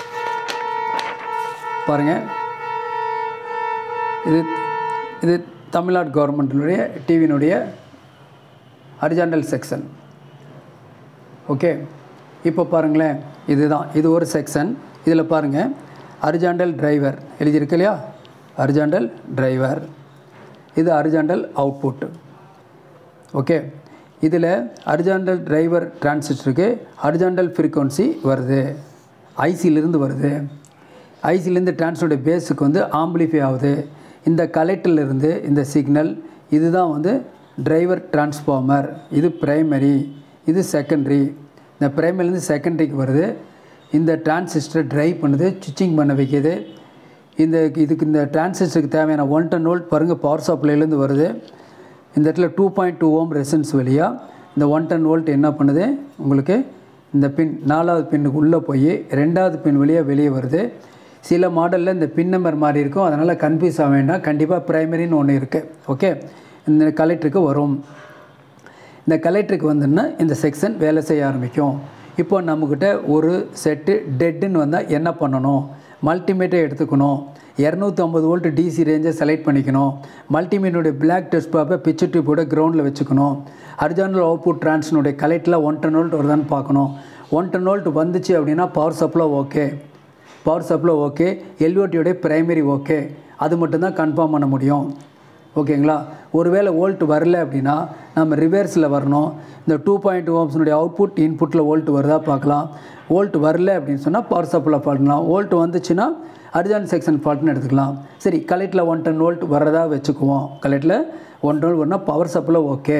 பாருங்கள் இது இது தமிழ்நாடு கவர்மெண்ட்டினுடைய டிவியினுடைய ஹரிஜாண்டல் செக்ஷன் ஓகே இப்போ பாருங்களேன் இதுதான் இது ஒரு செக்ஷன் இதில் பாருங்கள் ஹரிஜாண்டல் டிரைவர் எழுதியிருக்கு இல்லையா ஹரிஜாண்டல் டிரைவர் இது ஹரிஜாண்டல் அவுட்புட் ஓகே இதில் ஹரிஜாண்டல் டிரைவர் டிரான்சிஸ்டருக்கு ஹரிஜாண்டல் ஃப்ரீக்வன்சி வருது ஐசியிலிருந்து வருது ஐசிலேருந்து டிரான்ஸ்டருடைய பேஸுக்கு வந்து ஆம்பிளிஃபை ஆகுது இந்த கலெக்டர்லேருந்து இந்த சிக்னல் இதுதான் வந்து டிரைவர் டிரான்ஸ்ஃபார்மர் இது பிரைமரி இது செகண்டரி இந்த பிரைமரிலேருந்து செகண்டரிக்கு வருது இந்த டிரான்சிஸ்டர் ட்ரைவ் பண்ணுது சுவிட்சிங் பண்ண வைக்கிது இந்த இதுக்கு இந்த டிரான்சிஸ்டருக்கு தேவையான ஒன் டன் வோல்ட் பாருங்கள் பவர் சப்ளைலேருந்து வருது இந்த இடத்துல two point two ohm resistance வழியாக இந்த ஒன் டன் வோல்ட் என்ன பண்ணுது உங்களுக்கு இந்த பின் நாலாவது பின்னுக்கு உள்ளே போய் ரெண்டாவது பின் வழியாக வெளியே வருது சில மாடலில் இந்த பின் நம்பர் மாதிரி இருக்கும் அதனால் கன்ஃபியூஸ் ஆக வேண்டாம் கண்டிப்பாக ப்ரைமரின்னு ஒன்று இருக்குது ஓகே இந்த கலெக்டருக்கு வரும் இந்த கலெக்டருக்கு வந்துன்னா இந்த செக்ஷன் வேலை செய்ய ஆரம்பிக்கும் இப்போ நம்மக்கிட்ட ஒரு செட்டு டெட்டுன்னு வந்தால் என்ன பண்ணணும் மல்டிமீட்டரை எடுத்துக்கணும் இரநூத்தம்பது வோல்ட் டிசி ரேஞ்சை செலக்ட் பண்ணிக்கணும் மல்டிமீட்டருடைய பிளாக் டெஸ்ட் பாப்பை பிக்சர் டியூப்போட கிரவுண்டில் வச்சுக்கணும் ஹரிஜானல் அவுட்புட் டிரான்ஸ்னுடைய கலெக்டில் ஒன் டென் வோல்ட் வருதான்னு பார்க்கணும் ஒன் டென் வோல்ட் வந்துச்சு அப்படின்னா power supply okay power supply okay எல்ஓடியோடைய பிரைமரி ஓகே அது மட்டும்தான் கன்ஃபார்ம் பண்ண முடியும் ஓகேங்களா ஒருவேளை வோல்ட் வரல அப்படின்னா நம்ம ரிவர்ஸில் வரணும் இந்த டூ பாயிண்ட் ஓம்ஸினுடைய அவுட்புட் இன்புட்டில் வோல்ட் வருதா பார்க்கலாம் வோல்ட் வரல அப்படின்னு சொன்னால் பவர் சப்ளை பண்ணலாம் வோல்ட் வந்துச்சுன்னா அர்ஜான் செக்ஷன் ஃபால்ட்னு எடுத்துக்கலாம் சரி கலெக்டில் ஒன் டென் வோல்ட் வரதா வச்சுக்குவோம் கலெக்டில் ஒன் டென் வரனா பவர் சப்ளை ஓகே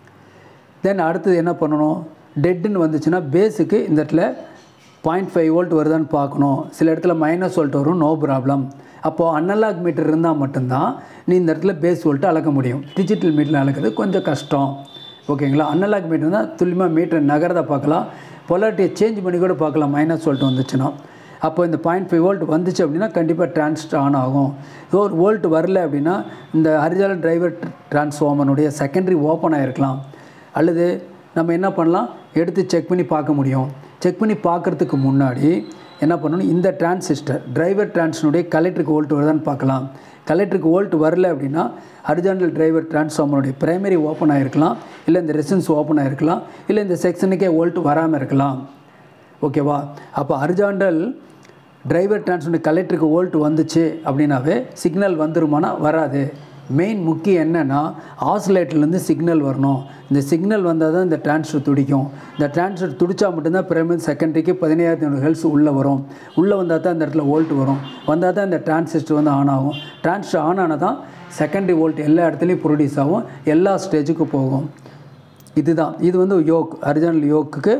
தென் அடுத்தது என்ன பண்ணணும் டெட்டுன்னு வந்துச்சுன்னா பேஸுக்கு இந்த இடத்துல பாயிண்ட் ஃபைவ் வோல்ட் வருதான்னு பார்க்கணும் சில இடத்துல மைனஸ் வோல்ட் வரும் நோ ப்ராப்ளம் அப்போது அனலாக் மீட்டர் இருந்தால் மட்டும்தான் நீ இந்த இடத்துல பேஸ் வோல்ட்டு அளக்க முடியும் டிஜிட்டல் மீட்டரில் அளக்கிறது கொஞ்சம் கஷ்டம் ஓகேங்களா அனலாக் மீட்டர் தான் துல்லியமாக மீட்டர் நகரதை பார்க்கலாம் பொலாரிட்டியை சேஞ்ச் பண்ணி கூட பார்க்கலாம் மைனஸ் வோல்ட் வந்துச்சுன்னா அப்போ இந்த பாயிண்ட் ஃபைவ் வோல்ட் வந்துச்சு அப்படின்னா கண்டிப்பாக டிரான்ஸ்ட் ஆன் ஆகும் ஒரு வோல்ட் வரல அப்படின்னா இந்த ஹரிஜால டிரைவர் டிரான்ஸ்ஃபார்மனுடைய செகண்டரி ஓப்பன் ஆகிருக்கலாம் அல்லது நம்ம என்ன பண்ணலாம் எடுத்து செக் பண்ணி பார்க்க முடியும் செக் பண்ணி பார்க்குறதுக்கு முன்னாடி என்ன பண்ணணும் இந்த டிரான்சிஸ்டர் டிரைவர் டிரான்ஸ்னுடைய கலெக்டருக்கு வோல்ட் வருதான்னு பார்க்கலாம் கலெக்டருக்கு வோல்ட் வரல அப்படின்னா ஹரிஜாண்டல் டிரைவர் டிரான்ஸ்ஃபார்மருடைய பிரைமரி ஓப்பன் ஆகிருக்கலாம் இல்லை இந்த ரெசன்ஸ் ஓப்பன் ஆகிருக்கலாம் இல்லை இந்த செக்ஷனுக்கே வோல்ட் வராமல் இருக்கலாம் ஓகேவா அப்போ ஹரிஜாண்டல் டிரைவர் டிரான்ஸ்ஃபார்மர் கலெக்டருக்கு வோல்ட் வந்துச்சு அப்படின்னாவே சிக்னல் வந்துருமானா வராது மெயின் முக்கியம் என்னென்னா ஆசிலேட்டர்லேருந்து சிக்னல் வரணும் இந்த சிக்னல் வந்தால் தான் இந்த டிரான்ஸ்ஃபர் துடிக்கும் இந்த டிரான்ஸ்ஃபர் துடிச்சா மட்டும்தான் பிரைமரி செகண்டரிக்கு பதினையாயிரத்தி ஐநூறு ஹெல்ஸ் உள்ளே வரும் உள்ளே வந்தால் தான் இந்த இடத்துல வோல்ட் வரும் வந்தால் தான் இந்த டிரான்சிஸ்டர் வந்து ஆன் ஆகும் டிரான்சிஸ்டர் ஆன் ஆனால் தான் செகண்டரி வோல்ட் எல்லா இடத்துலையும் ப்ரொடியூஸ் ஆகும் எல்லா ஸ்டேஜுக்கும் போகும் இதுதான் இது வந்து யோக் அரிஜினல் யோக்குக்கு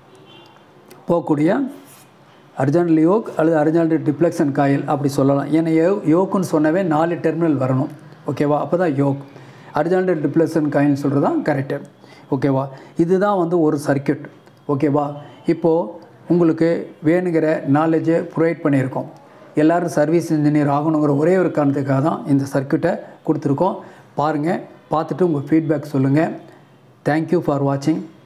போகக்கூடிய அர்ஜானல் யோக் அல்லது அர்ஜானல் டிப்ளெக்ஷன் காயில் அப்படி சொல்லலாம் ஏன்னா யோ யோக்குன்னு சொன்னவே நாலு டெர்மினல் வரணும் ஓகேவா அப்போ தான் யோக் அர்ஜானல் டிப்ளெக்ஷன் காயில்னு சொல்கிறது தான் கரெக்டு ஓகேவா இதுதான் வந்து ஒரு சர்க்கியூட் ஓகேவா இப்போது உங்களுக்கு வேணுங்கிற நாலேஜை ப்ரொவைட் பண்ணியிருக்கோம் எல்லோரும் சர்வீஸ் இன்ஜினியர் ஆகணுங்கிற ஒரே ஒரு காரணத்துக்காக தான் இந்த சர்க்கியூட்டை கொடுத்துருக்கோம் பாருங்கள் பார்த்துட்டு உங்கள் ஃபீட்பேக் சொல்லுங்கள் தேங்க்யூ ஃபார் வாட்சிங்